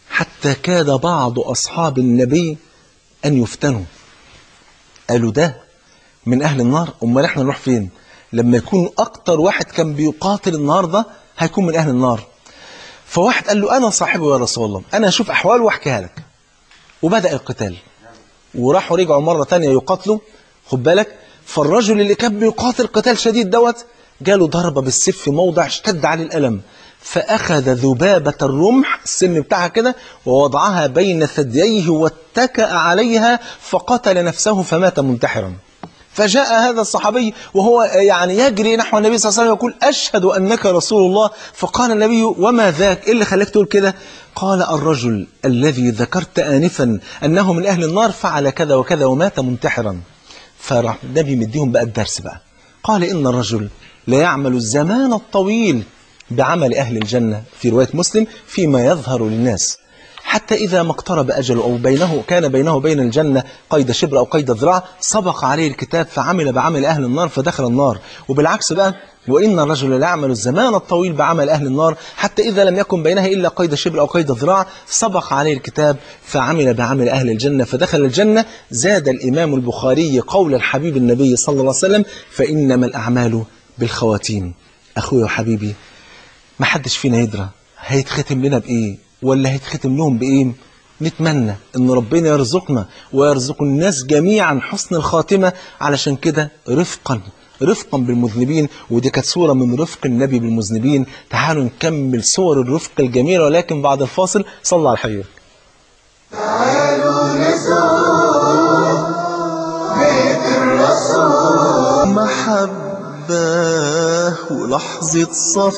[SPEAKER 2] حتى كاد بعض أصحاب النبي أن يفتنوا قالوا ده من أهل النار أمال إحنا نروح فين لما يكون أكتر واحد كان بيقاتل النهاردة هيكون من أهل النار فواحد قال له أنا صاحبه يا رسول الله أنا أشوف أحواله وأحكيها لك وبدأ القتال وراحوا رجعوا مرة تانية يقاتلوا خد بالك فالرجل اللي كان بيقاتل قتال شديد دوت جاله ضربة بالسيف في موضع اشتد عليه الألم فأخذ ذبابة الرمح السن بتاعها كده ووضعها بين ثدييه واتكأ عليها فقتل نفسه فمات منتحرا فجاء هذا الصحابي وهو يعني يجري نحو النبي صلى الله عليه وسلم يقول أشهد أنك رسول الله فقال النبي وما ذاك إيه اللي خلاك تقول كده قال الرجل الذي ذكرت آنفا أنه من أهل النار فعل كذا وكذا ومات منتحرا فراح النبي مديهم بقى الدرس بقى قال إن الرجل لا يعمل الزمان الطويل بعمل أهل الجنة في رواية مسلم فيما يظهر للناس حتى إذا ما اقترب أجله أو بينه كان بينه وبين الجنة قيد شبر أو قيد ذراع سبق عليه الكتاب فعمل بعمل أهل النار فدخل النار وبالعكس بقى وإن الرجل لا يعمل الزمان الطويل بعمل أهل النار حتى إذا لم يكن بينها إلا قيد شبر أو قيد ذراع سبق عليه الكتاب فعمل بعمل أهل الجنة فدخل الجنة زاد الإمام البخاري قول الحبيب النبي صلى الله عليه وسلم فإنما الأعمال بالخواتيم أخوي وحبيبي ما حدش فينا يدرى هيتختم لنا بإيه ولا هيتختم لهم بإيه نتمنى ان ربنا يرزقنا ويرزق الناس جميعا حسن الخاتمة علشان كده رفقا رفقا بالمذنبين ودي كانت صورة من رفق النبي بالمذنبين تعالوا نكمل صور الرفق الجميلة ولكن بعد الفاصل صلى على حبيبك
[SPEAKER 1] تعالوا نزور بيت الرسول محبة ولحظة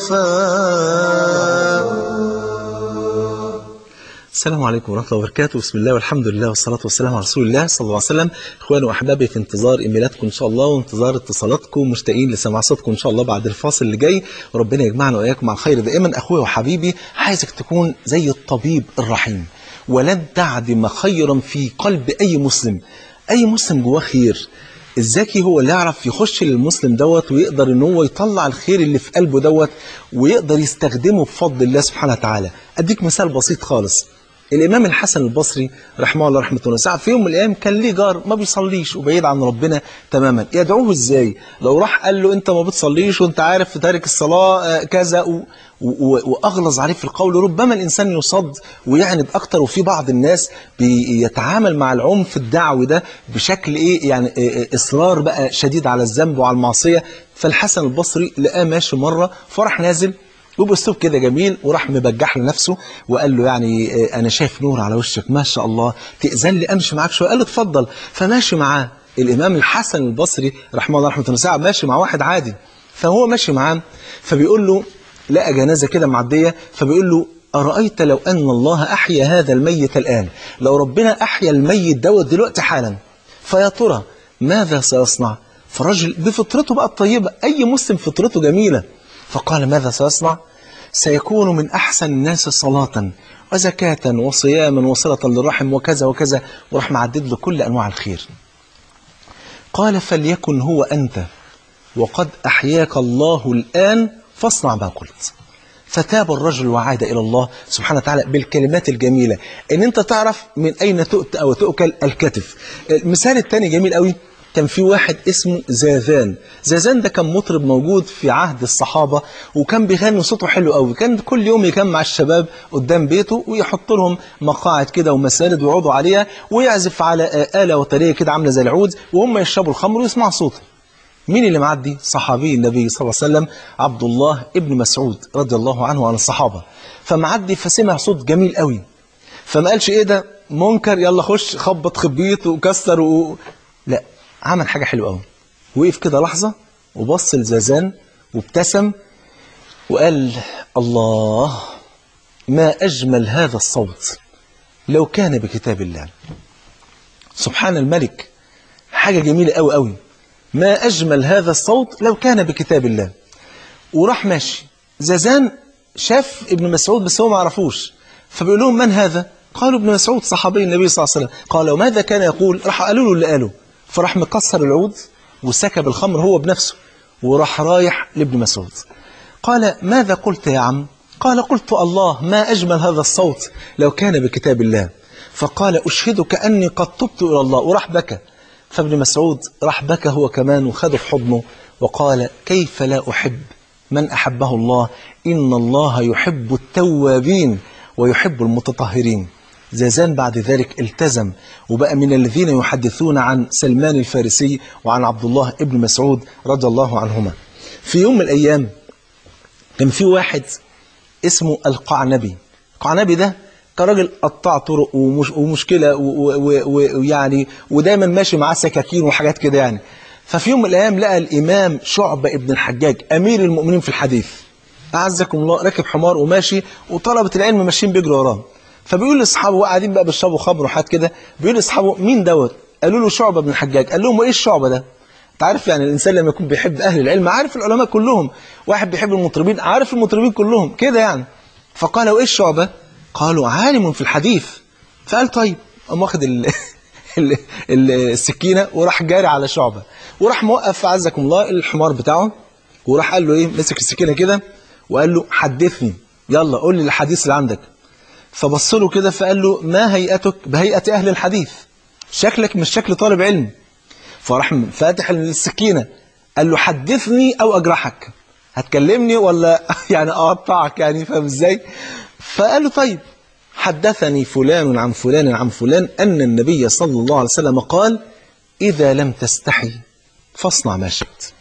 [SPEAKER 1] صفاء
[SPEAKER 2] السلام عليكم ورحمة الله وبركاته بسم الله والحمد لله والصلاة والسلام على رسول الله صلى الله عليه وسلم إخواني وأحبابي في انتظار إيميلاتكم إن شاء الله وانتظار اتصالاتكم مشتاقين لسماع صوتكم إن شاء الله بعد الفاصل اللي جاي وربنا يجمعنا وإياكم على الخير دائما أخويا وحبيبي عايزك تكون زي الطبيب الرحيم ولن تعدم خيرا في قلب أي مسلم أي مسلم جواه خير الذكي هو اللي يعرف يخش للمسلم دوت ويقدر ان هو يطلع الخير اللي في قلبه دوت ويقدر يستخدمه بفضل الله سبحانه وتعالى اديك مثال بسيط خالص الامام الحسن البصري رحمه الله رحمه الله واسعه في يوم من الايام كان ليه جار ما بيصليش وبعيد عن ربنا تماما يدعوه ازاي لو راح قال له انت ما بتصليش وانت عارف في تارك الصلاه آه، كذا و... و... واغلظ عليه في القول ربما الانسان يصد ويعند اكتر وفي بعض الناس بيتعامل مع العنف الدعوي ده بشكل ايه يعني آه، آه، اصرار بقى شديد على الذنب وعلى المعصيه فالحسن البصري لقاه ماشي مره فراح نازل وباسلوب كده جميل وراح مبجح لنفسه وقال له يعني آه، انا شايف نور على وشك ما شاء الله تاذن لي امشي معاك شويه قال له اتفضل فماشي معاه الامام الحسن البصري رحمه الله رحمه الله ماشي مع واحد عادي فهو ماشي معاه فبيقول له لقى جنازه كده معديه فبيقول له ارايت لو ان الله احيا هذا الميت الان لو ربنا احيا الميت دوت دلوقتي حالا فيا ترى ماذا سيصنع فالرجل بفطرته بقى الطيبه اي مسلم فطرته جميله فقال ماذا سيصنع سيكون من أحسن الناس صلاة وزكاة وصياما وصلة للرحم وكذا وكذا وراح معدد له كل أنواع الخير قال فليكن هو أنت وقد أحياك الله الآن فاصنع ما قلت فتاب الرجل وعاد إلى الله سبحانه وتعالى بالكلمات الجميلة إن أنت تعرف من أين تؤتى أو تؤكل الكتف المثال الثاني جميل قوي كان في واحد اسمه زاذان زاذان ده كان مطرب موجود في عهد الصحابة وكان بيغني صوته حلو قوي كان كل يوم يجمع الشباب قدام بيته ويحط لهم مقاعد كده ومسارد ويقعدوا عليها ويعزف على آه، آلة وترية كده عاملة زي العود وهم يشربوا الخمر ويسمعوا صوته مين اللي معدي صحابي النبي صلى الله عليه وسلم عبد الله ابن مسعود رضي الله عنه وعن الصحابة فمعدي فسمع صوت جميل قوي فما قالش ايه ده منكر يلا خش خبط خبيط وكسر و... لا عمل حاجة حلوة قوي وقف كده لحظة وبص لزازان وابتسم وقال الله ما أجمل هذا الصوت لو كان بكتاب الله سبحان الملك حاجة جميلة قوي قوي ما أجمل هذا الصوت لو كان بكتاب الله وراح ماشي زازان شاف ابن مسعود بس هو ما عرفوش فبيقول لهم من هذا قالوا ابن مسعود صحابي النبي صلى الله عليه وسلم قال وماذا كان يقول راح قالوا له اللي قاله فراح مكسر العود وسكب الخمر هو بنفسه وراح رايح لابن مسعود قال ماذا قلت يا عم قال قلت الله ما أجمل هذا الصوت لو كان بكتاب الله فقال أشهدك أني قد تبت إلى الله وراح بكى فابن مسعود راح بكى هو كمان وخده في حضنه وقال كيف لا أحب من أحبه الله إن الله يحب التوابين ويحب المتطهرين زازان بعد ذلك التزم وبقى من الذين يحدثون عن سلمان الفارسي وعن عبد الله ابن مسعود رضي الله عنهما في يوم من الأيام كان في واحد اسمه القعنبي القعنبي ده كان راجل قطاع طرق ومش ومشكلة ويعني ودايما ماشي معاه سكاكين وحاجات كده يعني ففي يوم من الأيام لقى الإمام شعبة ابن الحجاج أمير المؤمنين في الحديث أعزكم الله راكب حمار وماشي وطلبة العلم ماشيين بيجروا وراه فبيقول لاصحابه قاعدين بقى بيشربوا خمر وحاجات كده بيقول لاصحابه مين دوت قالوا له شعبة بن الحجاج قال لهم وايه الشعبة ده انت عارف يعني الانسان لما يكون بيحب اهل العلم عارف العلماء كلهم واحد بيحب المطربين عارف المطربين كلهم كده يعني فقال وايه الشعبة قالوا عالم في الحديث فقال طيب قام واخد ال... ال... ال... السكينة وراح جاري على شعبة وراح موقف عزكم الله الحمار بتاعه وراح قال له ايه مسك السكينة كده وقال له حدثني يلا قول لي الحديث اللي عندك فبص له كده فقال له ما هيئتك بهيئة أهل الحديث شكلك مش شكل طالب علم فراح فاتح السكينة قال له حدثني أو أجرحك هتكلمني ولا يعني أقطعك يعني فاهم إزاي فقال له طيب حدثني فلان عن فلان عن فلان أن النبي صلى الله عليه وسلم قال إذا لم تستحي فاصنع ما شئت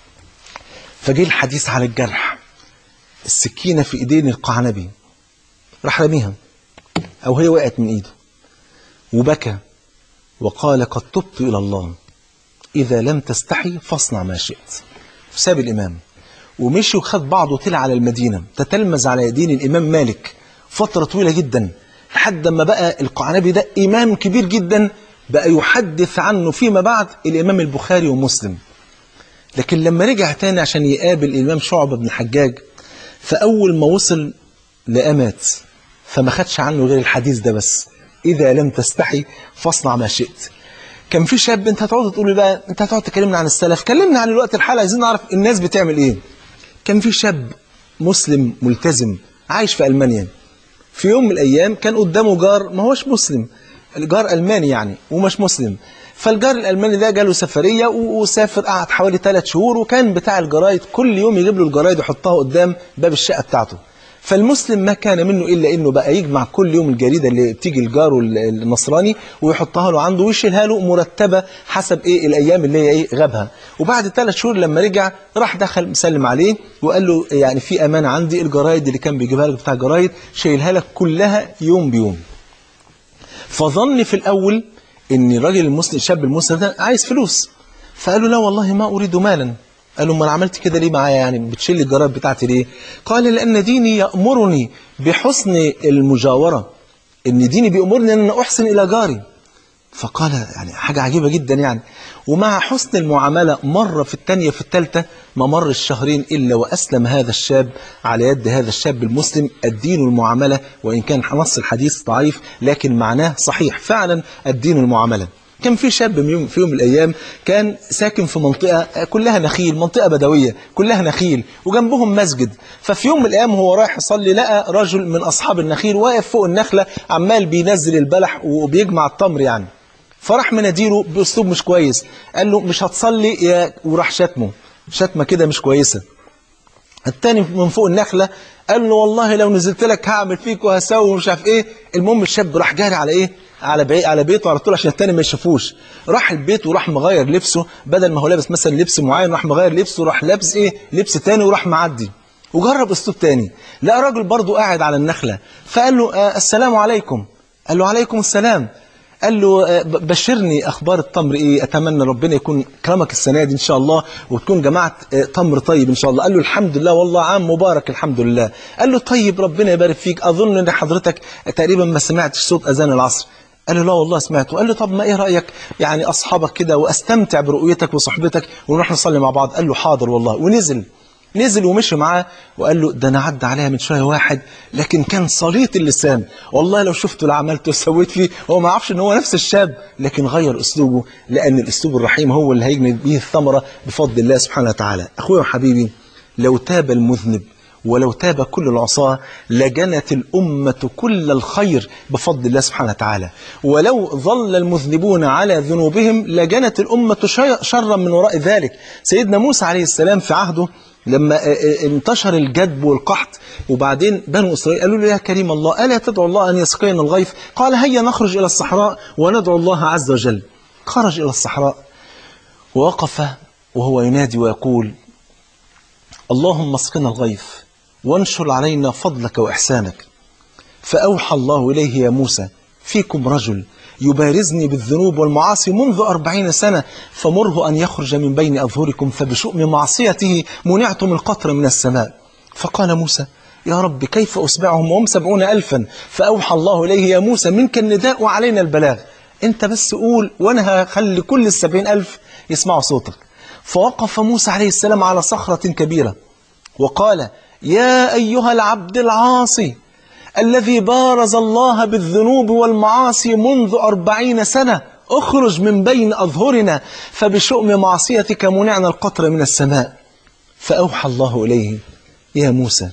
[SPEAKER 2] فجه الحديث على الجرح السكينة في إيدين القعنبي راح رميها أو هي وقعت من إيده وبكى وقال قد تبت إلى الله إذا لم تستحي فاصنع ما شئت ساب الإمام ومشي وخد بعضه وطلع على المدينة تتلمذ على يدين الإمام مالك فترة طويلة جدا لحد ما بقى القعنبي ده إمام كبير جدا بقى يحدث عنه فيما بعد الإمام البخاري ومسلم لكن لما رجع تاني عشان يقابل الإمام شعبة بن الحجاج فأول ما وصل لأمات فما خدش عنه غير الحديث ده بس إذا لم تستحي فاصنع ما شئت كان في شاب انت هتقعد تقول لي بقى انت هتقعد تكلمنا عن السلف كلمنا عن الوقت الحالي عايزين نعرف الناس بتعمل ايه كان في شاب مسلم ملتزم عايش في ألمانيا في يوم من الأيام كان قدامه جار ما هوش مسلم الجار ألماني يعني ومش مسلم فالجار الألماني ده جاله سفرية وسافر قعد حوالي ثلاث شهور وكان بتاع الجرايد كل يوم يجيب له الجرايد ويحطها قدام باب الشقة بتاعته فالمسلم ما كان منه إلا إنه بقى يجمع كل يوم الجريدة اللي بتيجي لجاره النصراني ويحطها له عنده ويشيلها له مرتبة حسب إيه الأيام اللي هي إيه غابها وبعد ثلاث شهور لما رجع راح دخل مسلم عليه وقال له يعني في أمانة عندي الجرايد اللي كان بيجيبها لك بتاع الجرايد شايلها لك كلها يوم بيوم فظن في الأول إن الراجل المسلم الشاب المسلم ده عايز فلوس فقال له لا والله ما أريد مالا قال له ما انا عملت كده ليه معايا يعني بتشيل لي الجرائد بتاعتي ليه قال لأن ديني يأمرني بحسن المجاورة إن ديني بيأمرني أن أنا أحسن إلى جاري فقال يعني حاجة عجيبة جدا يعني ومع حسن المعاملة مرة في الثانية في الثالثة ما مر الشهرين إلا وأسلم هذا الشاب على يد هذا الشاب المسلم الدين المعاملة وإن كان نص الحديث ضعيف لكن معناه صحيح فعلا الدين المعاملة كان في شاب في يوم من الأيام كان ساكن في منطقة كلها نخيل منطقة بدوية كلها نخيل وجنبهم مسجد ففي يوم من الأيام هو رايح يصلي لقى رجل من أصحاب النخيل واقف فوق النخلة عمال بينزل البلح وبيجمع التمر يعني فراح مناديله بأسلوب مش كويس قال له مش هتصلي يا وراح شتمه شتمة كده مش كويسة التاني من فوق النخلة قال له والله لو نزلت لك هعمل فيك وهسوي ومش عارف ايه المهم الشاب راح جاري على ايه على بعيد على بيته على طول عشان التاني ما يشوفوش راح البيت وراح مغير لبسه بدل ما هو لابس مثلا لبس معين راح مغير لبسه وراح لابس ايه لبس تاني وراح معدي وجرب اسلوب تاني لقى راجل برضه قاعد على النخلة فقال له آه السلام عليكم قال له عليكم السلام قال له بشرني أخبار التمر إيه أتمنى ربنا يكون كرمك السنة دي إن شاء الله وتكون جماعة تمر طيب إن شاء الله قال له الحمد لله والله عام مبارك الحمد لله قال له طيب ربنا يبارك فيك أظن أن حضرتك تقريبا ما سمعتش صوت أذان العصر قال له لا والله سمعته قال له طب ما ايه رأيك يعني أصحابك كده واستمتع برؤيتك وصحبتك ونروح نصلي مع بعض قال له حاضر والله ونزل نزل ومشي معاه وقال له ده انا عدى عليها من شويه واحد لكن كان صليط اللسان والله لو شفته اللي عملته وسويت فيه هو ما يعرفش ان هو نفس الشاب لكن غير اسلوبه لان الاسلوب الرحيم هو اللي هيجني به الثمره بفضل الله سبحانه وتعالى اخويا وحبيبي لو تاب المذنب ولو تاب كل العصاة لجنت الأمة كل الخير بفضل الله سبحانه وتعالى ولو ظل المذنبون على ذنوبهم لجنت الأمة شي- شرا من وراء ذلك سيدنا موسى عليه السلام في عهده لما آه، آه، انتشر الجدب والقحط وبعدين بنو إسرائيل قالوا له يا كريم الله ألا تدعو الله أن يسقينا الغيث قال هيا نخرج إلى الصحراء وندعو الله عز وجل خرج إلى الصحراء ووقف وهو ينادي ويقول اللهم اسقنا الغيث وانشر علينا فضلك وإحسانك فأوحى الله إليه يا موسى فيكم رجل يبارزني بالذنوب والمعاصي منذ أربعين سنة فمره أن يخرج من بين أظهركم فبشؤم معصيته منعتم القطر من السماء فقال موسى يا رب كيف أسمعهم وهم سبعون ألفا فأوحى الله إليه يا موسى منك النداء وعلينا البلاغ أنت بس قول وأنا هخلي كل السبعين ألف يسمعوا صوتك فوقف موسى عليه السلام على صخرة كبيرة وقال يا أيها العبد العاصي الذي بارز الله بالذنوب والمعاصي منذ أربعين سنة اخرج من بين أظهرنا فبشؤم معصيتك منعنا القطر من السماء فأوحى الله إليه يا موسى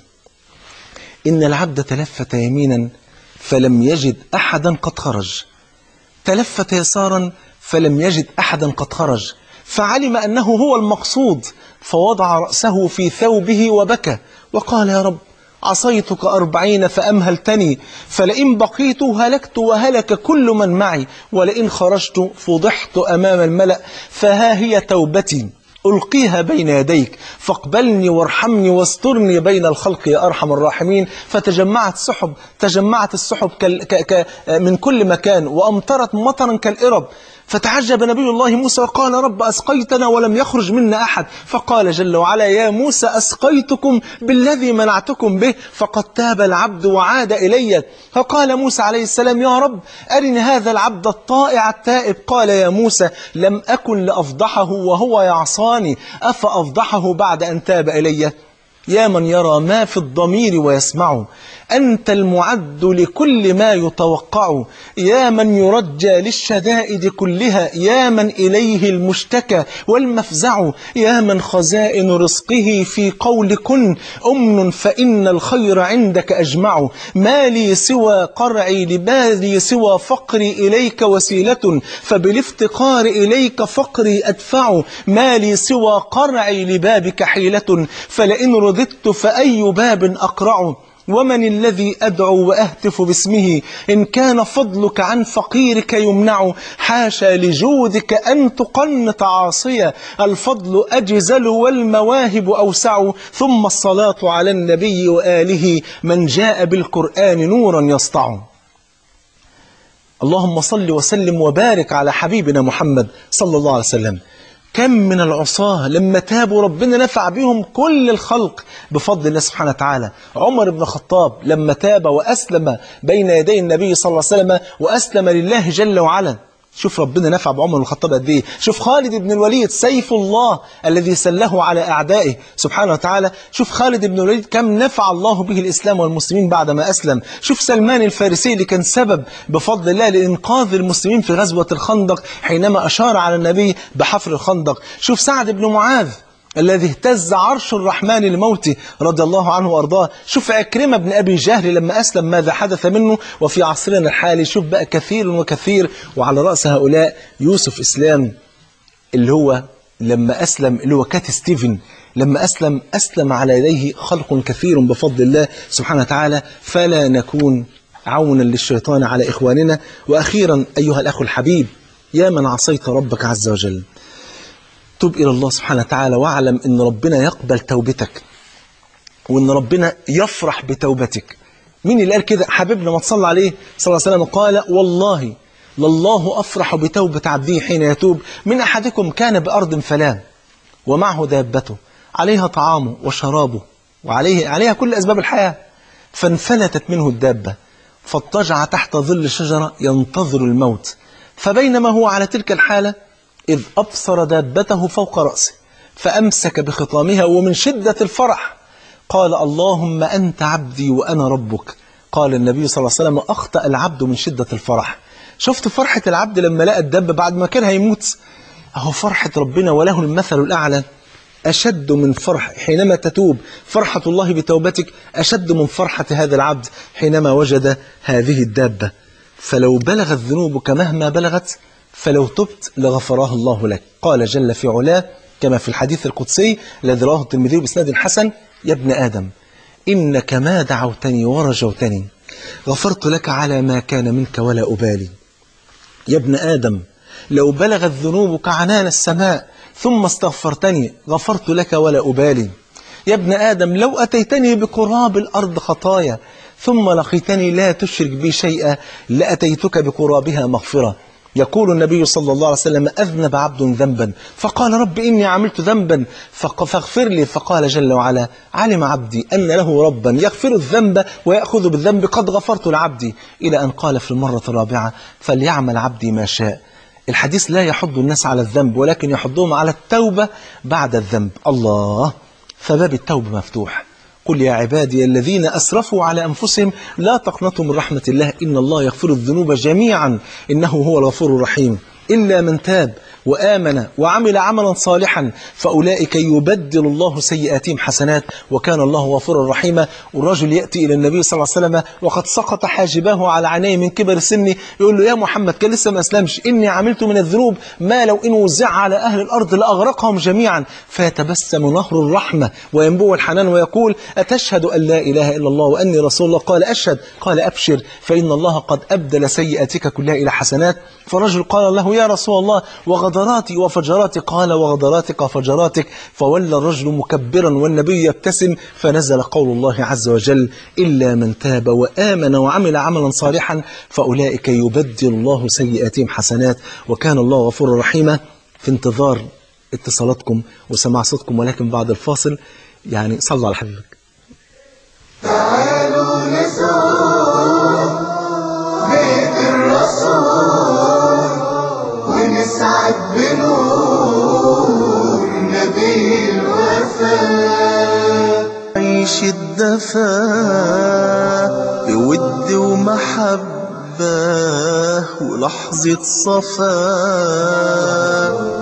[SPEAKER 2] إن العبد تلفت يمينا فلم يجد أحدا قد خرج تلفت يسارا فلم يجد أحدا قد خرج فعلم أنه هو المقصود فوضع رأسه في ثوبه وبكى وقال يا رب عصيتك أربعين فأمهلتني فلئن بقيت هلكت وهلك كل من معي ولئن خرجت فضحت أمام الملأ فها هي توبتي ألقيها بين يديك فاقبلني وارحمني واسترني بين الخلق يا أرحم الراحمين فتجمعت سحب تجمعت السحب كال ك ك من كل مكان وأمطرت مطرا كالإرب فتعجب نبي الله موسى وقال رب أسقيتنا ولم يخرج منا أحد فقال جل وعلا يا موسى أسقيتكم بالذي منعتكم به فقد تاب العبد وعاد إلي فقال موسى عليه السلام يا رب أرني هذا العبد الطائع التائب قال يا موسى لم أكن لأفضحه وهو يعصاني أفأفضحه بعد أن تاب إلي يا من يرى ما في الضمير ويسمعه أنت المعد لكل ما يتوقع يا من يرجى للشدائد كلها يا من إليه المشتكى والمفزع يا من خزائن رزقه في قول كن أمن فإن الخير عندك أجمع ما لي سوى قرعي لما لي سوى فقري إليك وسيلة فبالافتقار إليك فقري أدفع ما لي سوى قرعي لبابك حيلة فلئن رددت فأي باب أقرع ومن الذي أدعو وأهتف باسمه إن كان فضلك عن فقيرك يمنع حاشا لجودك أن تقنط عاصية الفضل أجزل والمواهب أوسع ثم الصلاة على النبي وآله من جاء بالقرآن نورا يسطع اللهم صل وسلم وبارك على حبيبنا محمد صلى الله عليه وسلم كم من العصاة لما تابوا ربنا نفع بهم كل الخلق بفضل الله سبحانه وتعالى عمر بن الخطاب لما تاب وأسلم بين يدي النبي صلى الله عليه وسلم وأسلم لله جل وعلا شوف ربنا نفع بعمر بن الخطاب قد ايه شوف خالد بن الوليد سيف الله الذي سله على أعدائه سبحانه وتعالى شوف خالد بن الوليد كم نفع الله به الإسلام والمسلمين بعدما أسلم شوف سلمان الفارسي اللي كان سبب بفضل الله لإنقاذ المسلمين في غزوة الخندق حينما أشار على النبي بحفر الخندق شوف سعد بن معاذ الذي اهتز عرش الرحمن لموته رضي الله عنه وارضاه شوف عكرمة بن أبي جهل لما أسلم ماذا حدث منه وفي عصرنا الحالي شوف بقى كثير وكثير وعلى رأس هؤلاء يوسف إسلام اللي هو لما أسلم اللي هو كات ستيفن لما أسلم أسلم على يديه خلق كثير بفضل الله سبحانه وتعالى فلا نكون عونا للشيطان على إخواننا وأخيرا أيها الأخ الحبيب يا من عصيت ربك عز وجل تب إلى الله سبحانه وتعالى واعلم أن ربنا يقبل توبتك وأن ربنا يفرح بتوبتك مين اللي قال كده حبيبنا ما تصلى عليه صلى الله عليه وسلم قال والله لله أفرح بتوبة عبده حين يتوب من أحدكم كان بأرض فلان ومعه دابته عليها طعامه وشرابه وعليه عليها كل أسباب الحياة فانفلتت منه الدابة فاضطجع تحت ظل شجرة ينتظر الموت فبينما هو على تلك الحالة إذ أبصر دابته فوق رأسه فأمسك بخطامها ومن شدة الفرح قال اللهم أنت عبدي وأنا ربك قال النبي صلى الله عليه وسلم أخطأ العبد من شدة الفرح شفت فرحة العبد لما لقى الدب بعد ما كان هيموت أهو فرحة ربنا وله المثل الأعلى أشد من فرح حينما تتوب فرحة الله بتوبتك أشد من فرحة هذا العبد حينما وجد هذه الدابة فلو بلغت ذنوبك مهما بلغت فلو تبت لغفرها الله لك قال جل في علاه كما في الحديث القدسي الذي رواه الترمذي بإسناد حسن يا ابن آدم إنك ما دعوتني ورجوتني غفرت لك على ما كان منك ولا أبالي يا ابن آدم لو بلغت ذنوبك عنان السماء ثم استغفرتني غفرت لك ولا أبالي يا ابن آدم لو أتيتني بقراب الأرض خطايا ثم لقيتني لا تشرك بي شيئا لأتيتك بقرابها مغفرة يقول النبي صلى الله عليه وسلم أذنب عبد ذنبا فقال رب إني عملت ذنبا فق- فاغفر لي فقال جل وعلا علم عبدي أن له ربا يغفر الذنب ويأخذ بالذنب قد غفرت لعبدي إلى أن قال في المرة الرابعة فليعمل عبدي ما شاء الحديث لا يحض الناس على الذنب ولكن يحضهم على التوبة بعد الذنب الله فباب التوبة مفتوح قل يا عبادي الذين أسرفوا على أنفسهم لا تقنطوا من رحمة الله إن الله يغفر الذنوب جميعا إنه هو الغفور الرحيم إلا من تاب وآمن وعمل عملا صالحا فأولئك يبدل الله سيئاتهم حسنات وكان الله غفورا رحيما والرجل يأتي إلى النبي صلى الله عليه وسلم وقد سقط حاجباه على عينيه من كبر سنه يقول له يا محمد كان لسه ما أسلمش إني عملت من الذنوب ما لو إن وزع على أهل الأرض لأغرقهم جميعا فيتبسم نهر الرحمة وينبوع الحنان ويقول أتشهد أن لا إله إلا الله وأني رسول الله قال أشهد قال أبشر فإن الله قد أبدل سيئاتك كلها إلى حسنات فرجل قال له يا رسول الله وغدراتي وفجراتي قال وغدراتك وفجراتك فولى الرجل مكبرا والنبي يبتسم فنزل قول الله عز وجل إلا من تاب وآمن وعمل عملا صالحا فأولئك يبدل الله سيئاتهم حسنات وكان الله غفورا رحيما في انتظار اتصالاتكم وسماع صوتكم ولكن بعد الفاصل يعني صلوا على حبيبك
[SPEAKER 1] تعالوا نزور بيت الرسول ونسعد بنور نبي الوفاء عيش الدفا بود ومحبة ولحظة صفاء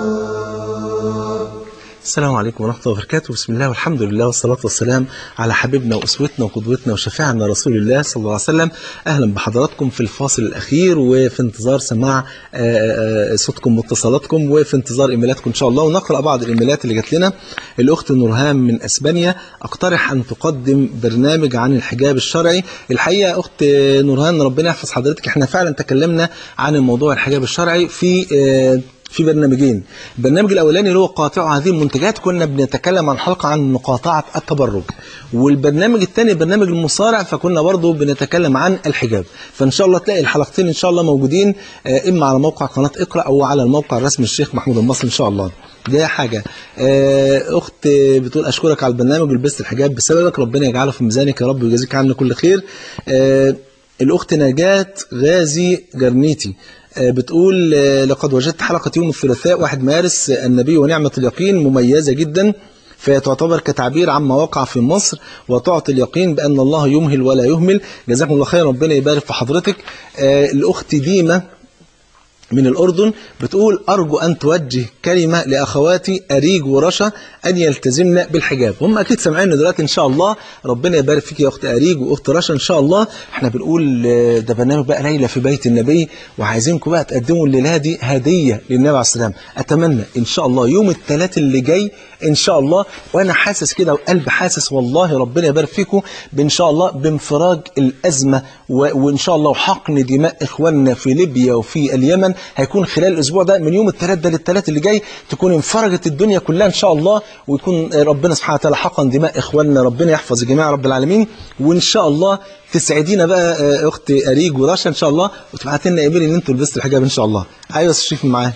[SPEAKER 2] السلام عليكم ورحمة الله وبركاته بسم الله والحمد لله والصلاة والسلام على حبيبنا وأسوتنا وقدوتنا وشفيعنا رسول الله صلى الله عليه وسلم أهلا بحضراتكم في الفاصل الأخير وفي انتظار سماع آه، آه، صوتكم واتصالاتكم وفي انتظار إيميلاتكم إن شاء الله ونقرأ بعض الإيميلات اللي جات لنا الأخت نورهان من أسبانيا أقترح أن تقدم برنامج عن الحجاب الشرعي الحقيقة أخت نورهان ربنا يحفظ حضرتك احنا فعلا تكلمنا عن الموضوع الحجاب الشرعي في آه، في برنامجين البرنامج الاولاني اللي هو قاطع هذه المنتجات كنا بنتكلم عن حلقه عن مقاطعه التبرج والبرنامج الثاني برنامج المصارع فكنا برضه بنتكلم عن الحجاب فان شاء الله تلاقي الحلقتين ان شاء الله موجودين آه، اما على موقع قناه اقرا او على الموقع الرسمي الشيخ محمود المصري ان شاء الله دي حاجه آه، اخت بتقول اشكرك على البرنامج ولبست الحجاب بسببك ربنا يجعله في ميزانك يا رب ويجازيك عنه كل خير آه، الأخت نجاة غازي جرنيتي آه، بتقول آه، لقد وجدت حلقة يوم الثلاثاء 1 مارس آه، النبي ونعمة اليقين مميزة جدا فهي تعتبر كتعبير عما وقع في مصر وتعطي اليقين بأن الله يمهل ولا يهمل جزاكم الله خير ربنا يبارك في حضرتك آه، الأخت ديمة من الأردن بتقول أرجو أن توجه كلمة لأخواتي أريج ورشا أن يلتزمن بالحجاب هم أكيد سامعين دلوقتي إن شاء الله ربنا يبارك فيك يا أخت أريج وأخت رشا إن شاء الله إحنا بنقول آه، ده برنامج بقى ليلة في بيت النبي وعايزينكم بقى تقدموا الليلة دي هدية للنبي عليه السلام أتمنى إن شاء الله يوم الثلاث اللي جاي إن شاء الله وأنا حاسس كده وقلب حاسس والله ربنا يبارك فيكم بإن شاء الله بانفراج الأزمة و- وإن شاء الله وحقن دماء إخواننا في ليبيا وفي اليمن هيكون خلال الأسبوع ده من يوم الثلاث ده للثلاث اللي جاي تكون انفرجت الدنيا كلها إن شاء الله ويكون ربنا سبحانه وتعالى حقن دماء إخواننا ربنا يحفظ الجميع رب العالمين وإن شاء الله تسعدينا بقى آه، أخت أريج ورشا إن شاء الله وتبعت لنا إيميل إن أنتوا لبستوا الحجاب إن شاء الله أيوة يا شريف معاه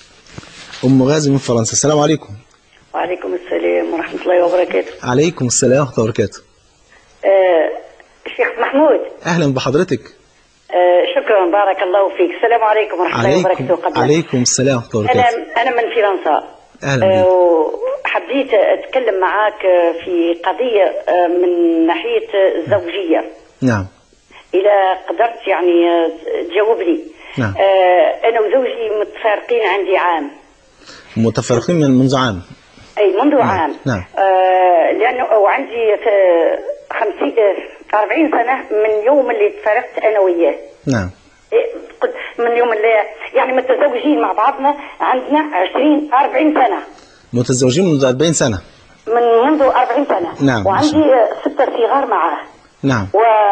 [SPEAKER 2] أم غازي من فرنسا السلام عليكم
[SPEAKER 3] وعليكم السلام ورحمة الله وبركاته
[SPEAKER 2] عليكم السلام ورحمة الله وبركاته
[SPEAKER 3] آه شيخ محمود
[SPEAKER 2] أهلا بحضرتك
[SPEAKER 3] آه شكرا بارك الله فيك السلام عليكم ورحمة الله
[SPEAKER 2] عليكم
[SPEAKER 3] وبركاته قبل
[SPEAKER 2] عليكم السلام ورحمة الله
[SPEAKER 3] أنا
[SPEAKER 2] وبركاته
[SPEAKER 3] أنا من فرنسا
[SPEAKER 2] أهلا
[SPEAKER 3] آه
[SPEAKER 2] بك
[SPEAKER 3] وحبيت أتكلم معاك آه، في قضية آه، من ناحية الزوجية
[SPEAKER 2] نعم
[SPEAKER 3] إذا قدرت يعني آه، تجاوب لي
[SPEAKER 2] نعم.
[SPEAKER 3] آه أنا وزوجي متفارقين عندي عام
[SPEAKER 2] متفرقين من منذ عام
[SPEAKER 3] اي منذ عام
[SPEAKER 2] نعم.
[SPEAKER 3] آه لانه وعندي في 50 آه، 40 سنه من يوم اللي تفرقت انا وياه
[SPEAKER 2] نعم
[SPEAKER 3] إيه، قلت من يوم اللي يعني متزوجين مع بعضنا عندنا 20 40 سنه
[SPEAKER 2] متزوجين منذ 40 سنة
[SPEAKER 3] من منذ 40 سنة
[SPEAKER 2] نعم.
[SPEAKER 3] وعندي آه، ستة صغار معاه
[SPEAKER 2] نعم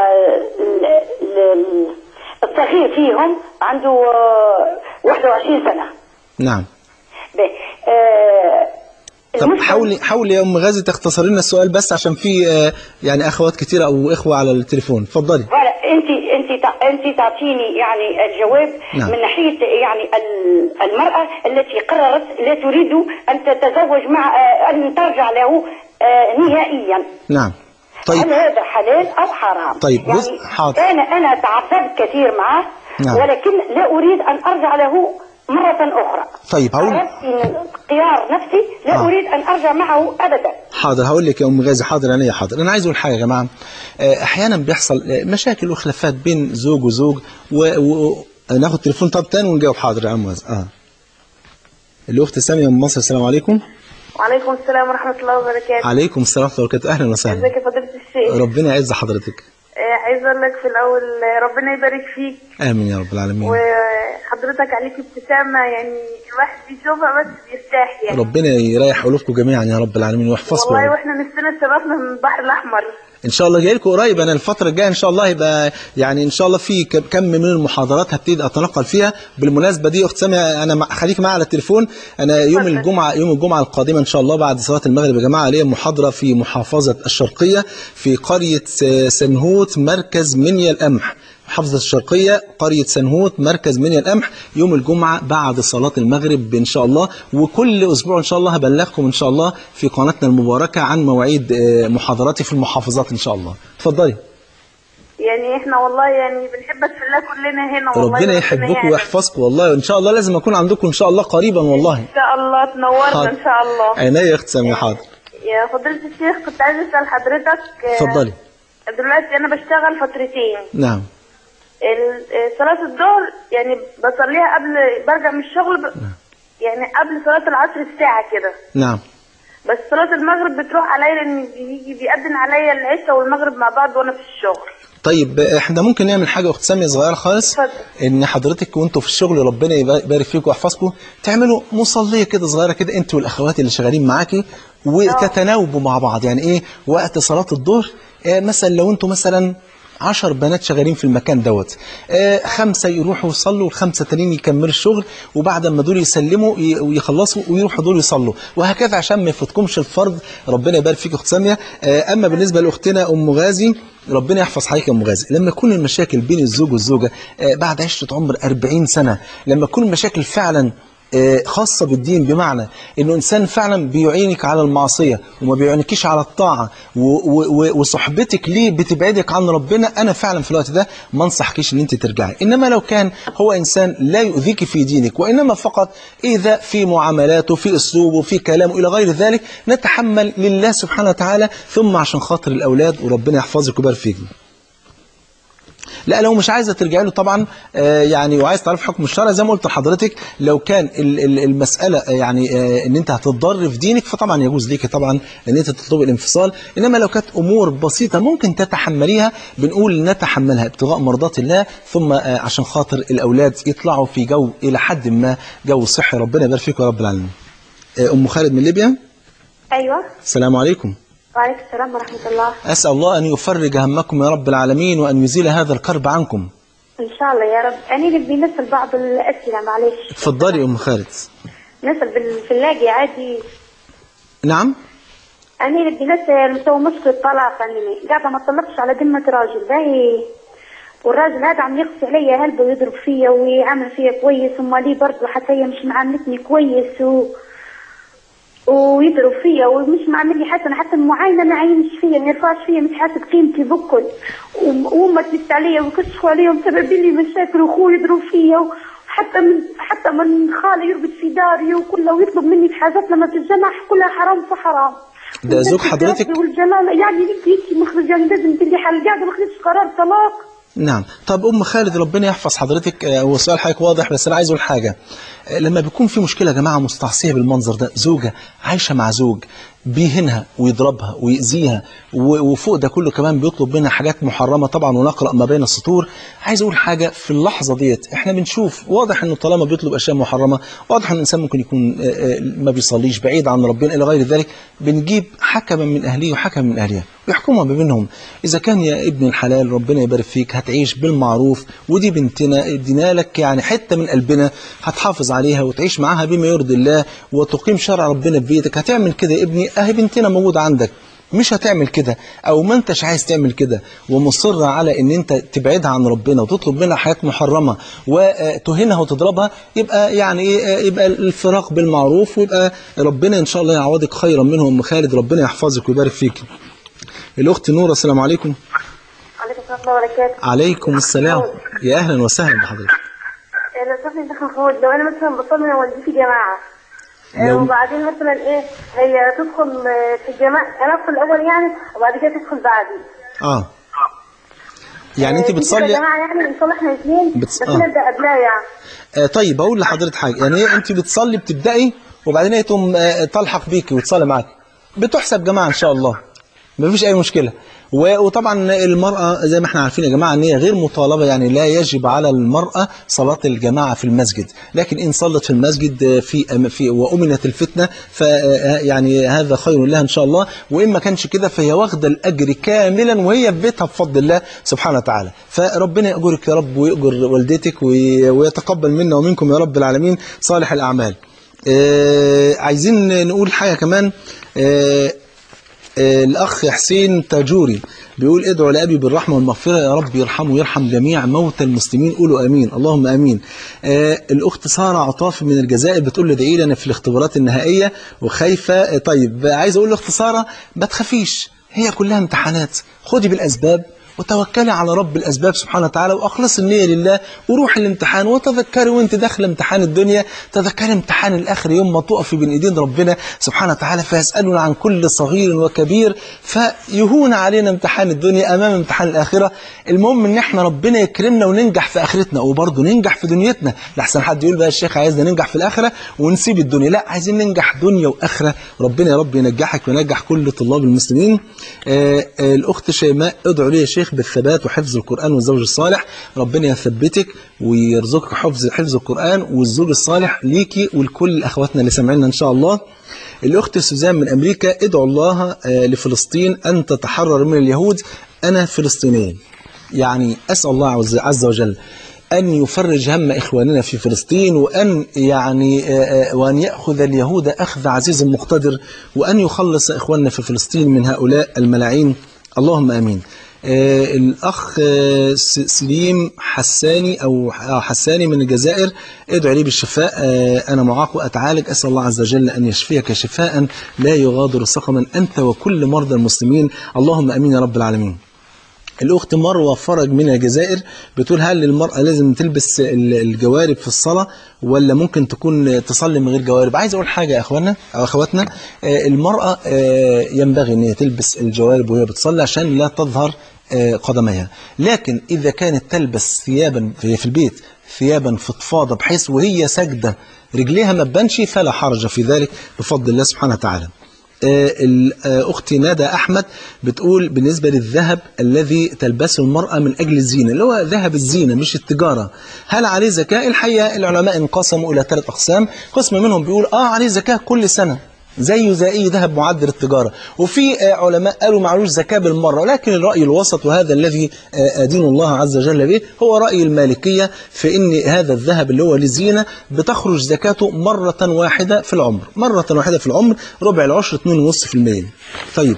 [SPEAKER 3] والصغير فيهم عنده آه، 21 سنة
[SPEAKER 2] نعم
[SPEAKER 3] باهي. آه،
[SPEAKER 2] طب
[SPEAKER 3] المشكلة-
[SPEAKER 2] حاولي حاولي يا ام غازي تختصري لنا السؤال بس عشان في آه، يعني اخوات كتيره او اخوه على التليفون اتفضلي
[SPEAKER 3] فوالا انت انت تع- انت تعطيني يعني الجواب
[SPEAKER 2] نعم.
[SPEAKER 3] من ناحيه يعني ال- المراه التي قررت لا تريد ان تتزوج مع آه، ان ترجع له آه، نهائيا
[SPEAKER 2] نعم طيب
[SPEAKER 3] هل هذا حلال او حرام؟
[SPEAKER 2] طيب،
[SPEAKER 3] يعني
[SPEAKER 2] جزء- حاضر.
[SPEAKER 3] انا انا تعذبت كثير معه
[SPEAKER 2] نعم.
[SPEAKER 3] ولكن لا اريد ان ارجع له مرة أخرى
[SPEAKER 2] طيب، هقول-
[SPEAKER 3] عرفت إن اختيار نفسي لا
[SPEAKER 2] آه.
[SPEAKER 3] أريد أن أرجع معه أبدا
[SPEAKER 2] حاضر هقول لك يا ام غازي حاضر عينيا حاضر انا عايز اقول حاجه يا جماعه آه، احيانا بيحصل آه، مشاكل وخلافات بين زوج وزوج و... و... ناخد تليفون طب تاني ونجاوب حاضر يا ام غازي اه الاخت ساميه من مصر السلام عليكم
[SPEAKER 4] وعليكم السلام ورحمة الله وبركاته
[SPEAKER 2] عليكم السلام ورحمه الله وبركاته اهلا وسهلا
[SPEAKER 4] ازيك يا فضيلة الشيخ
[SPEAKER 2] ربنا يعز حضرتك
[SPEAKER 4] آه، عايزة أقول لك في الأول آه، ربنا يبارك فيك
[SPEAKER 2] امين يا رب العالمين
[SPEAKER 4] وحضرتك عليك ابتسامة يعني الواحد بيشوفها بس بيرتاح يعني
[SPEAKER 2] ربنا يريح قلوبكم جميعا يا رب العالمين ويحفظكم
[SPEAKER 4] والله واحنا نفسنا شبابنا من البحر الأحمر
[SPEAKER 2] ان شاء الله جاي لكم قريب انا الفتره الجايه ان شاء الله يبقى يعني ان شاء الله في ك- كم من المحاضرات هبتدي اتنقل فيها بالمناسبه دي اخت ساميه انا مع- خليك معايا على التليفون انا يوم
[SPEAKER 4] اتفضل.
[SPEAKER 2] الجمعه يوم الجمعه القادمه ان شاء الله بعد صلاه المغرب يا جماعه ليا محاضره في محافظه الشرقيه في قريه س- سنهوت مركز منيا القمح محافظة الشرقية قرية سنهوت مركز منيا القمح يوم الجمعة بعد صلاة المغرب إن شاء الله وكل أسبوع إن شاء الله هبلغكم إن شاء الله في قناتنا المباركة عن مواعيد آه، محاضراتي في المحافظات إن شاء الله اتفضلي
[SPEAKER 4] يعني احنا والله يعني بنحبك في الله كلنا هنا والله
[SPEAKER 2] ربنا يحبكم
[SPEAKER 4] يعلم.
[SPEAKER 2] ويحفظكم والله إن شاء الله لازم أكون عندكم إن شاء الله قريبا والله
[SPEAKER 4] إن شاء الله تنورنا إن شاء الله
[SPEAKER 2] عينيا يا أخت سامية حاضر
[SPEAKER 4] يا فضيلة الشيخ كنت عايزة أسأل حضرتك آه،
[SPEAKER 2] اتفضلي
[SPEAKER 4] دلوقتي أنا بشتغل فترتين
[SPEAKER 2] نعم
[SPEAKER 4] ال- آه، صلاة الظهر يعني بصليها قبل برجع من الشغل ب... يعني قبل صلاة العصر الساعة كده
[SPEAKER 2] نعم
[SPEAKER 4] بس صلاة المغرب بتروح عليا لأن بيجي بيأذن عليا العشاء والمغرب مع بعض وأنا في الشغل
[SPEAKER 2] طيب احنا ممكن نعمل حاجه اخت ساميه صغيره خالص
[SPEAKER 4] اتفضل.
[SPEAKER 2] ان حضرتك وانتوا في الشغل ربنا يبارك فيكم ويحفظكم تعملوا مصليه كده صغيره كده انت والاخوات اللي شغالين معاكي وتتناوبوا مع بعض يعني ايه وقت صلاه الظهر اه مثلا لو انتوا مثلا عشر بنات شغالين في المكان دوت آه خمسة يروحوا يصلوا والخمسة تانيين يكملوا الشغل وبعد ما دول يسلموا ي- ويخلصوا ويروحوا دول يصلوا وهكذا عشان ما يفوتكمش الفرض ربنا يبارك فيك اخت سامية آه اما بالنسبة لاختنا ام غازي ربنا يحفظ حضرتك يا ام غازي لما يكون المشاكل بين الزوج والزوجة آه بعد عشرة عمر 40 سنة لما تكون المشاكل فعلا آه، خاصة بالدين بمعنى انه انسان فعلا بيعينك على المعصية وما بيعينكيش على الطاعة و- و- و- وصحبتك ليه بتبعدك عن ربنا انا فعلا في الوقت ده ما انصحكيش ان انت ترجعي انما لو كان هو انسان لا يؤذيك في دينك وانما فقط اذا في معاملاته في اسلوبه في كلامه الى غير ذلك نتحمل لله سبحانه وتعالى ثم عشان خاطر الاولاد وربنا يحفظك ويبارك فيك لا لو مش عايزه ترجعي له طبعا آه، يعني وعايز تعرف حكم الشرع زي ما قلت لحضرتك لو كان ال- ال- المساله آه، يعني آه، ان انت هتضر في دينك فطبعا يجوز ليكي طبعا ان انت تطلبي الانفصال انما لو كانت امور بسيطه ممكن تتحمليها بنقول نتحملها ابتغاء مرضات الله ثم آه، عشان خاطر الاولاد يطلعوا في جو الى حد ما جو صحي ربنا يبارك فيك يا رب العالمين آه، ام خالد من ليبيا
[SPEAKER 4] أيوة
[SPEAKER 2] السلام عليكم
[SPEAKER 4] وعليكم السلام ورحمة الله
[SPEAKER 2] اسال الله ان يفرج همكم يا رب العالمين وان يزيل هذا الكرب عنكم
[SPEAKER 4] إن شاء الله يا رب أنا نبي نسأل بعض الأسئلة معلش
[SPEAKER 2] اتفضلي يا ام خالد
[SPEAKER 4] نسأل بالفلاقي عادي
[SPEAKER 2] نعم
[SPEAKER 4] أنا نبي نسأل تو مشكلة طلاق أنا قاعدة ما اطلقش على ذمة راجل باهي والراجل هذا عم يقسي عليا هلبة ويضرب فيا ويعمل فيا كويس وما لي برضه حتى هي مش معاملتني كويس و... ويضرب فيا ومش معامل لي حسنة حتى المعاينة ما عينش فيا ما يرفعش فيا مش حاسب قيمتي بكل وأمه تلف عليا ويكشفوا عليا ومسبب لي مشاكل وأخوي يضرب فيا وحتى من حتى من خالي يربط في داري وكله ويطلب مني في حاجات لما تتجمع كلها حرام في حرام
[SPEAKER 2] ده زوج حضرتك؟
[SPEAKER 4] والجلال يعني انت انت مخرج يعني لازم تدي حل قاعده ما خدتش قرار طلاق
[SPEAKER 2] نعم طب ام خالد ربنا يحفظ حضرتك آه، هو سؤال حضرتك واضح بس انا عايز اقول حاجه آه، لما بيكون في مشكله يا جماعه مستعصيه بالمنظر ده زوجه عايشه مع زوج بيهنها ويضربها ويأذيها و- وفوق ده كله كمان بيطلب منها حاجات محرمه طبعا ونقرا ما بين السطور عايز اقول حاجه في اللحظه ديت احنا بنشوف واضح انه طالما بيطلب اشياء محرمه واضح ان الانسان ممكن يكون آه، آه، ما بيصليش بعيد عن ربنا الى غير ذلك بنجيب حكما من اهله وحكما من اهلها ويحكمها ما بينهم اذا كان يا ابن الحلال ربنا يبارك فيك هتعيش بالمعروف ودي بنتنا ادينا لك يعني حته من قلبنا هتحافظ عليها وتعيش معاها بما يرضي الله وتقيم شرع ربنا في بيتك هتعمل كده يا ابني اهي بنتنا موجوده عندك مش هتعمل كده او ما انتش عايز تعمل كده ومصر على ان انت تبعدها عن ربنا وتطلب منها حاجات محرمه وتهينها وتضربها يبقى يعني ايه يبقى الفراق بالمعروف ويبقى ربنا ان شاء الله يعوضك خيرا منه ام خالد ربنا يحفظك ويبارك فيك الاخت نوره السلام عليكم
[SPEAKER 4] عليكم السلام ورحمة الله وبركاته
[SPEAKER 2] عليكم السلام يا اهلا وسهلا بحضرتك
[SPEAKER 4] لو سمحت يا شيخ محمود لو انا مثلا بصلي انا والدتي جماعه آه،
[SPEAKER 2] لو-
[SPEAKER 4] وبعدين مثلا ايه هي تدخل آه، في الجماعه انا ادخل الاول يعني وبعد كده تدخل بعدي
[SPEAKER 2] اه يعني انت
[SPEAKER 4] آه، دي كده
[SPEAKER 2] بتصلي
[SPEAKER 4] جماعه يعني بنصلي احنا الاثنين
[SPEAKER 2] بتص-
[SPEAKER 4] بس
[SPEAKER 2] آه.
[SPEAKER 4] انا ابدا قبلها يعني
[SPEAKER 2] آه طيب اقول لحضرتك حاجه يعني ايه انت بتصلي بتبداي وبعدين هي تقوم آه، تلحق بيكي وتصلي معاك بتحسب جماعه ان شاء الله مفيش اي مشكله و- وطبعا المراه زي ما احنا عارفين يا جماعه ان هي غير مطالبه يعني لا يجب على المراه صلاه الجماعه في المسجد لكن ان صلت في المسجد آه، في أم- في وامنت الفتنه ف آه، يعني هذا خير لها ان شاء الله وان ما كانش كده فهي واخده الاجر كاملا وهي في بيتها بفضل الله سبحانه وتعالى فربنا يأجرك يا رب ويأجر والدتك وي- ويتقبل منا ومنكم يا رب العالمين صالح الأعمال آه عايزين نقول حاجة كمان آه آه، الأخ حسين تاجوري بيقول ادعوا لأبي بالرحمة والمغفرة يا رب يرحمه ويرحم جميع موتى المسلمين قولوا أمين اللهم أمين آه، الأخت سارة عطاف من الجزائر بتقول لي ادعي لنا في الاختبارات النهائية وخايفة آه، طيب عايز أقول لأخت سارة ما تخافيش هي كلها امتحانات خدي بالأسباب وتوكلي على رب الأسباب سبحانه وتعالى وأخلص النية لله وروحي الامتحان وتذكري وانت داخله امتحان الدنيا تذكري امتحان الآخر يوم ما تقفي بين إيدين ربنا سبحانه وتعالى فيسألنا عن كل صغير وكبير فيهون علينا امتحان الدنيا أمام امتحان الآخرة المهم إن احنا ربنا يكرمنا وننجح في آخرتنا وبرضه ننجح في دنيتنا لحسن حد يقول بقى الشيخ عايزنا ننجح في الآخرة ونسيب الدنيا لا عايزين ننجح دنيا وآخرة ربنا يا رب ينجحك وينجح كل طلاب المسلمين آه آه الأخت شيماء ادعوا لي يا شيخ بالثبات وحفظ القرآن والزوج الصالح ربنا يثبتك ويرزقك حفظ حفظ القرآن والزوج الصالح ليكي ولكل أخواتنا اللي سامعيننا إن شاء الله الأخت سوزان من أمريكا ادعوا الله آه لفلسطين أن تتحرر من اليهود أنا فلسطينية يعني أسأل الله عز- عز وجل أن يفرج هم إخواننا في فلسطين وأن يعني آه، آه، وأن يأخذ اليهود أخذ عزيز مقتدر وأن يخلص إخواننا في فلسطين من هؤلاء الملاعين اللهم آمين آه، الأخ آه، س- سليم حساني أو آه، حساني من الجزائر ادعو لي بالشفاء آه، أنا معاق وأتعالج أسأل الله عز وجل أن يشفيك شفاء لا يغادر سقما أنت وكل مرضى المسلمين اللهم أمين يا رب العالمين الأخت مروة فرج من الجزائر بتقول هل المرأة لازم تلبس ال- الجوارب في الصلاة ولا ممكن تكون تصلي من غير جوارب عايز أقول حاجة يا أخوانا أو أخواتنا آه، المرأة آه، ينبغي أن هي تلبس الجوارب وهي بتصلي عشان لا تظهر آه، قدميها لكن إذا كانت تلبس ثيابا في في البيت ثيابا فضفاضة بحيث وهي ساجدة رجليها ما تبانش فلا حرج في ذلك بفضل الله سبحانه وتعالى آه، ال- آه، أختي ندى أحمد بتقول بالنسبة للذهب الذي تلبسه المرأة من أجل الزينة اللي هو ذهب الزينة مش التجارة هل عليه زكاة؟ الحقيقة العلماء انقسموا إلى ثلاث أقسام قسم منهم بيقول آه عليه زكاة كل سنة زيه زي أي ذهب معدل التجارة وفي آه، علماء قالوا معلوش زكاة بالمرة لكن الرأي الوسط وهذا الذي آه، أدين الله عز وجل به هو رأي المالكية في أن هذا الذهب اللي هو للزينة بتخرج زكاته مرة واحدة في العمر مرة واحدة في العمر ربع العشر 2.5% طيب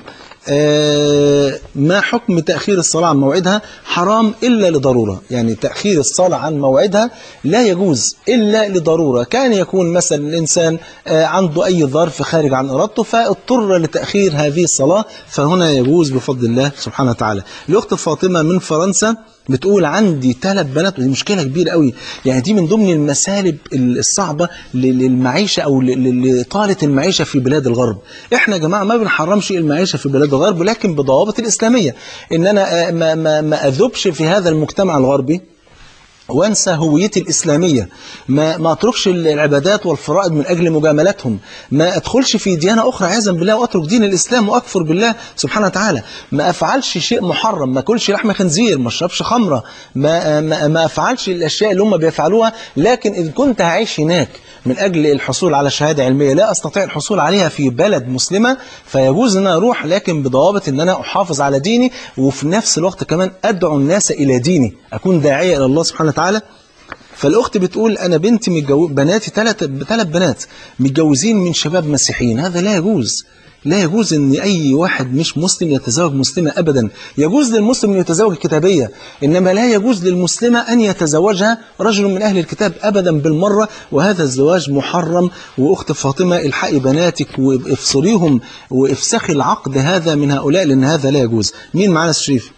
[SPEAKER 2] آه، ما حكم تأخير الصلاة عن موعدها حرام إلا لضرورة يعني تأخير الصلاة عن موعدها لا يجوز إلا لضرورة كان يكون مثلا الإنسان آه، عنده أي ظرف خارج عن إرادته فاضطر لتأخير هذه الصلاة فهنا يجوز بفضل الله سبحانه وتعالى الأخت فاطمة من فرنسا بتقول عندي ثلاث بنات ودي مشكلة كبيرة قوي يعني دي من ضمن المسالب الصعبة ل- للمعيشة أو ل- ل- لطالة المعيشة في بلاد الغرب احنا يا جماعة ما بنحرمش المعيشة في بلاد الغرب لكن بضوابط الإسلامية إن أنا آه، ما, ما, ما أذبش في هذا المجتمع الغربي وانسى هويتي الإسلامية ما, ما أتركش العبادات والفرائض من أجل مجاملتهم ما أدخلش في ديانة أخرى عياذا بالله وأترك دين الإسلام وأكفر بالله سبحانه وتعالى ما أفعلش شيء محرم ما أكلش لحم خنزير ما أشربش خمرة ما, ما, ما أفعلش الأشياء اللي هم بيفعلوها لكن إن كنت هعيش هناك من أجل الحصول على شهادة علمية لا أستطيع الحصول عليها في بلد مسلمة فيجوز أن أنا أروح لكن بضوابط أن أنا أحافظ على ديني وفي نفس الوقت كمان أدعو الناس إلى ديني أكون داعية إلى الله سبحانه وتعالى فالأخت بتقول أنا بنتي متجو... بناتي ثلاث ثلاث بنات متجوزين من شباب مسيحيين هذا لا يجوز لا يجوز ان اي واحد مش مسلم يتزوج مسلمه ابدا يجوز للمسلم ان يتزوج الكتابيه انما لا يجوز للمسلمه ان يتزوجها رجل من اهل الكتاب ابدا بالمره وهذا الزواج محرم واخت فاطمه الحقي بناتك وافصليهم وافسخي العقد هذا من هؤلاء لان هذا لا يجوز مين معانا شريف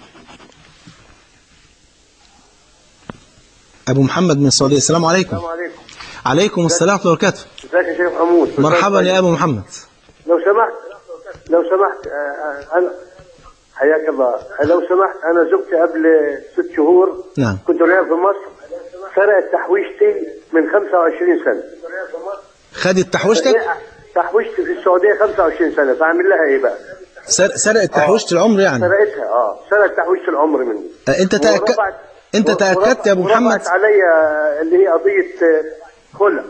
[SPEAKER 2] ابو محمد من السعوديه السلام عليكم
[SPEAKER 5] السلام عليكم
[SPEAKER 2] عليكم السلام ورحمه الله وبركاته
[SPEAKER 5] ازيك يا شيخ حمود
[SPEAKER 2] مرحبا يا ابو محمد
[SPEAKER 5] لو سمحت لو سمحت آه، آه، انا حياك الله لو سمحت انا زوجتي قبل ست شهور
[SPEAKER 2] نعم.
[SPEAKER 5] كنت رايح في مصر سرقت تحويشتي من 25 سنه
[SPEAKER 2] خدت تحويشتك
[SPEAKER 5] تحويشتي في السعوديه 25 سنه فاعمل لها ايه بقى؟
[SPEAKER 2] سر- سرقت تحويشة العمر يعني
[SPEAKER 5] سرقتها اه سرقت تحويشه العمر مني
[SPEAKER 2] آه، انت تأكد
[SPEAKER 5] ورفعت-
[SPEAKER 2] انت
[SPEAKER 5] ور-
[SPEAKER 2] تأكدت يا ابو
[SPEAKER 5] ورفعت
[SPEAKER 2] محمد
[SPEAKER 5] عليا اللي هي قضيه آه، خلع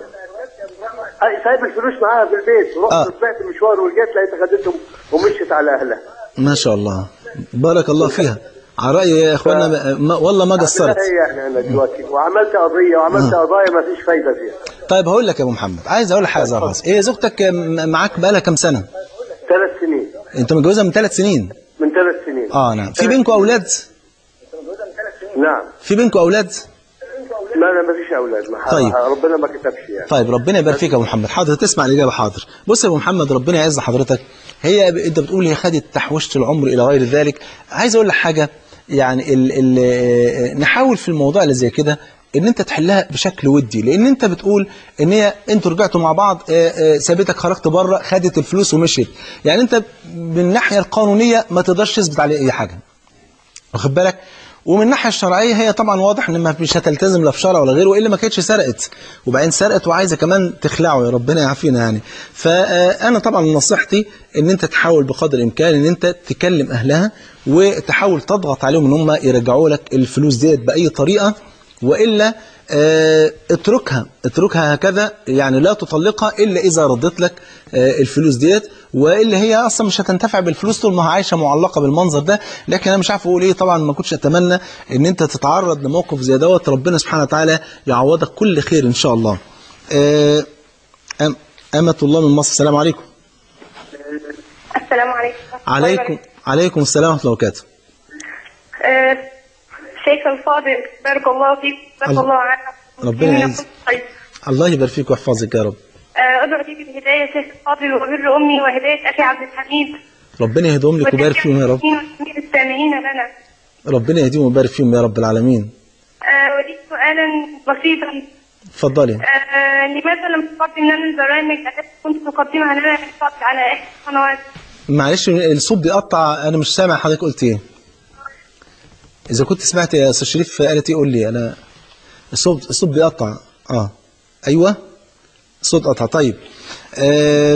[SPEAKER 5] أي سايب الفلوس معاها في البيت رحت
[SPEAKER 2] آه.
[SPEAKER 5] طلعت مشوار ورجعت لقيتها خدتهم ومشيت على اهلها
[SPEAKER 2] ما شاء الله بارك الله فيها على رأي يا اخوانا ما- ما والله ما قصرت
[SPEAKER 5] هي يعني انا دلوقتي وعملت قضيه وعملت قضايا ما فيش فايده فيها
[SPEAKER 2] طيب هقول لك يا ابو محمد عايز اقول لك حاجه صراحه ايه زوجتك م- معاك بقالها كام سنه
[SPEAKER 5] ثلاث سنين
[SPEAKER 2] انت متجوزها من ثلاث سنين
[SPEAKER 5] من ثلاث سنين
[SPEAKER 2] اه نعم في بينكم اولاد
[SPEAKER 5] نعم
[SPEAKER 2] في بينكم اولاد
[SPEAKER 5] لا لا ما فيش اولاد ما
[SPEAKER 2] طيب.
[SPEAKER 5] ربنا ما كتبش يعني
[SPEAKER 2] طيب ربنا يبارك فيك يا ابو محمد حاضر تسمع الاجابه حاضر بص يا ابو محمد ربنا يعز حضرتك هي ب- انت بتقول هي خدت تحويشه العمر الى غير ذلك عايز اقول لك حاجه يعني ال ال نحاول في الموضوع اللي زي كده ان انت تحلها بشكل ودي لان انت بتقول ان هي انتوا رجعتوا مع بعض آه، آه، سابتك خرجت بره خدت الفلوس ومشيت يعني انت من الناحيه القانونيه ما تقدرش تثبت عليه اي حاجه واخد بالك ومن الناحيه الشرعيه هي طبعا واضح ان ما مش هتلتزم لا في شرع ولا غيره والا ما كانتش سرقت وبعدين سرقت وعايزه كمان تخلعه يا ربنا يعافينا يعني فانا طبعا نصيحتي ان انت تحاول بقدر الامكان ان انت تكلم اهلها وتحاول تضغط عليهم ان هم يرجعوا لك الفلوس ديت باي طريقه والا آه، اتركها اتركها هكذا يعني لا تطلقها الا اذا ردت لك آه، الفلوس ديت والا هي اصلا مش هتنتفع بالفلوس طول ما هي عايشه معلقه بالمنظر ده لكن انا مش عارف اقول ايه طبعا ما كنتش اتمنى ان انت تتعرض لموقف زي دوت ربنا سبحانه وتعالى يعوضك كل خير ان شاء الله آه، أم أمة الله من مصر السلام عليكم
[SPEAKER 3] السلام عليكم
[SPEAKER 2] عليكم عليكم السلام ورحمة الله وبركاته
[SPEAKER 3] آه، شيخ الفاضل بارك الله فيك بارك
[SPEAKER 2] الله-
[SPEAKER 3] الله عنك
[SPEAKER 2] ربنا يعز. الله يبارك فيك ويحفظك يا رب
[SPEAKER 3] آه، ادعو لي بالهدايه شيخ الفاضل وبر امي وهدايه اخي عبد الحميد
[SPEAKER 2] ربنا يهديهم لك ويبارك فيهم يا رب
[SPEAKER 3] وتسليم السامعين لنا
[SPEAKER 2] ربنا يهديهم ويبارك فيهم يا رب العالمين
[SPEAKER 3] آه، ولي سؤالا بسيطا
[SPEAKER 2] اتفضلي
[SPEAKER 3] آه، لماذا لم تقدم لنا البرامج التي كنت تقدمها لنا في الفضل على احدى القنوات؟
[SPEAKER 2] معلش الصوت بيقطع انا مش سامع حضرتك قلت ايه اذا كنت سمعت يا استاذ شريف قالت ايه قول لي انا الصوت الصوت بيقطع اه ايوه الصوت قطع طيب آه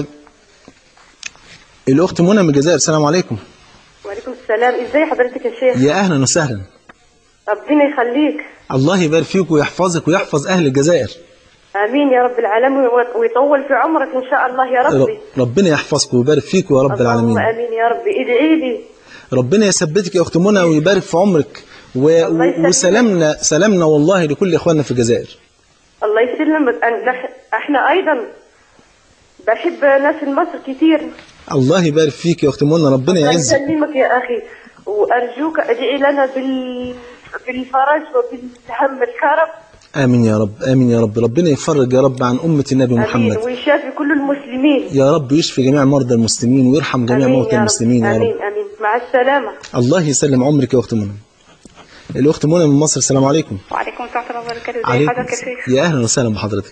[SPEAKER 2] الاخت منى من الجزائر السلام عليكم
[SPEAKER 4] وعليكم السلام ازاي حضرتك يا شيخ
[SPEAKER 2] يا اهلا وسهلا
[SPEAKER 4] ربنا يخليك
[SPEAKER 2] الله يبارك فيك ويحفظك ويحفظ اهل الجزائر
[SPEAKER 4] امين يا رب العالمين ويط- ويطول في عمرك ان شاء الله يا ربي
[SPEAKER 2] رب ربنا يحفظك ويبارك فيك يا رب
[SPEAKER 4] اللهم
[SPEAKER 2] العالمين
[SPEAKER 4] امين يا ربي ادعي لي
[SPEAKER 2] ربنا يثبتك يا اخت منى ويبارك في عمرك و...
[SPEAKER 4] الله
[SPEAKER 2] و...
[SPEAKER 4] يسلمك.
[SPEAKER 2] وسلامنا سلامنا والله لكل اخواننا في الجزائر
[SPEAKER 4] الله يسلمك أنا- نح- احنا ايضا بحب ناس مصر كتير
[SPEAKER 2] الله يبارك فيك يا اخت منى ربنا
[SPEAKER 4] الله
[SPEAKER 2] يعزك
[SPEAKER 4] يسلمك يا اخي وارجوك ادعي لنا بال بالفرج وبالهم الكرم
[SPEAKER 2] امين يا رب امين يا رب ربنا يفرج يا رب عن امه النبي
[SPEAKER 4] امين
[SPEAKER 2] محمد
[SPEAKER 4] ويشافي كل المسلمين
[SPEAKER 2] يا رب يشفي جميع مرضى المسلمين ويرحم جميع
[SPEAKER 4] امين
[SPEAKER 2] موتى
[SPEAKER 4] يا رب
[SPEAKER 2] المسلمين يا
[SPEAKER 4] امين
[SPEAKER 2] رب
[SPEAKER 4] امين مع السلامه
[SPEAKER 2] الله يسلم عمرك يا اخت منى الاخت منى من مصر السلام عليكم
[SPEAKER 3] وعليكم السلام ورحمه الله وبركاته ازي
[SPEAKER 2] عليكم
[SPEAKER 3] حضرتك يا شيخ
[SPEAKER 2] يا اهلا وسهلا بحضرتك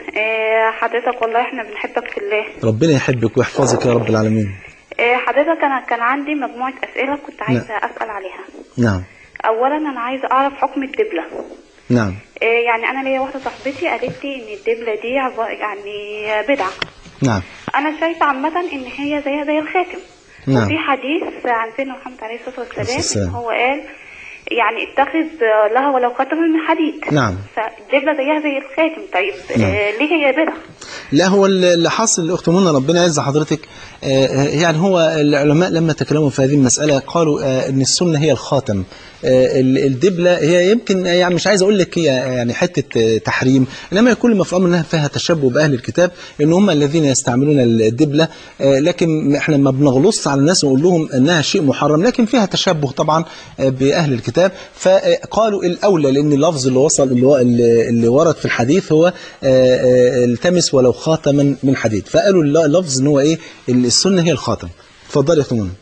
[SPEAKER 3] آه، حضرتك والله احنا بنحبك في الله
[SPEAKER 2] ربنا يحبك ويحفظك يا رب العالمين
[SPEAKER 3] آه، حضرتك انا كان عندي مجموعه اسئله كنت عايزه اسال عليها
[SPEAKER 2] نعم
[SPEAKER 3] اولا انا عايزه اعرف حكم الدبله
[SPEAKER 2] نعم
[SPEAKER 3] آه، يعني انا ليا واحده صاحبتي قالت لي ان الدبله دي عب- يعني بدعه
[SPEAKER 2] نعم
[SPEAKER 3] انا شايفه عامه ان هي زيها زي الخاتم
[SPEAKER 2] نعم.
[SPEAKER 3] وفي حديث عن سيدنا محمد عليه الصلاه
[SPEAKER 2] عليه
[SPEAKER 3] والسلام
[SPEAKER 2] السلام.
[SPEAKER 3] ان هو قال يعني اتخذ لها ولو خاتم من حديد
[SPEAKER 2] نعم.
[SPEAKER 3] فالدبله زيها زي الخاتم طيب
[SPEAKER 2] نعم.
[SPEAKER 3] آه ليه هي بدعه
[SPEAKER 2] لا هو اللي حاصل لاخت منى ربنا يعز حضرتك آه، آه، يعني هو العلماء لما تكلموا في هذه المساله قالوا آه، ان السنه هي الخاتم آه، ال- الدبله هي يمكن يعني مش عايز اقول لك هي يعني حته آه، تحريم انما يكون مفهوم انها فيها تشبه باهل الكتاب ان هم الذين يستعملون الدبله آه، لكن احنا ما بنغلص على الناس ونقول لهم انها شيء محرم لكن فيها تشبه طبعا آه، باهل الكتاب فقالوا الاولى لان اللفظ اللي وصل اللي هو- اللي اللي ورد في الحديث هو آه، آه، التمس ولو خاتما من حديد فقالوا اللفظ ان هو ايه السنه هي الخاتم اتفضلي يا اخت منى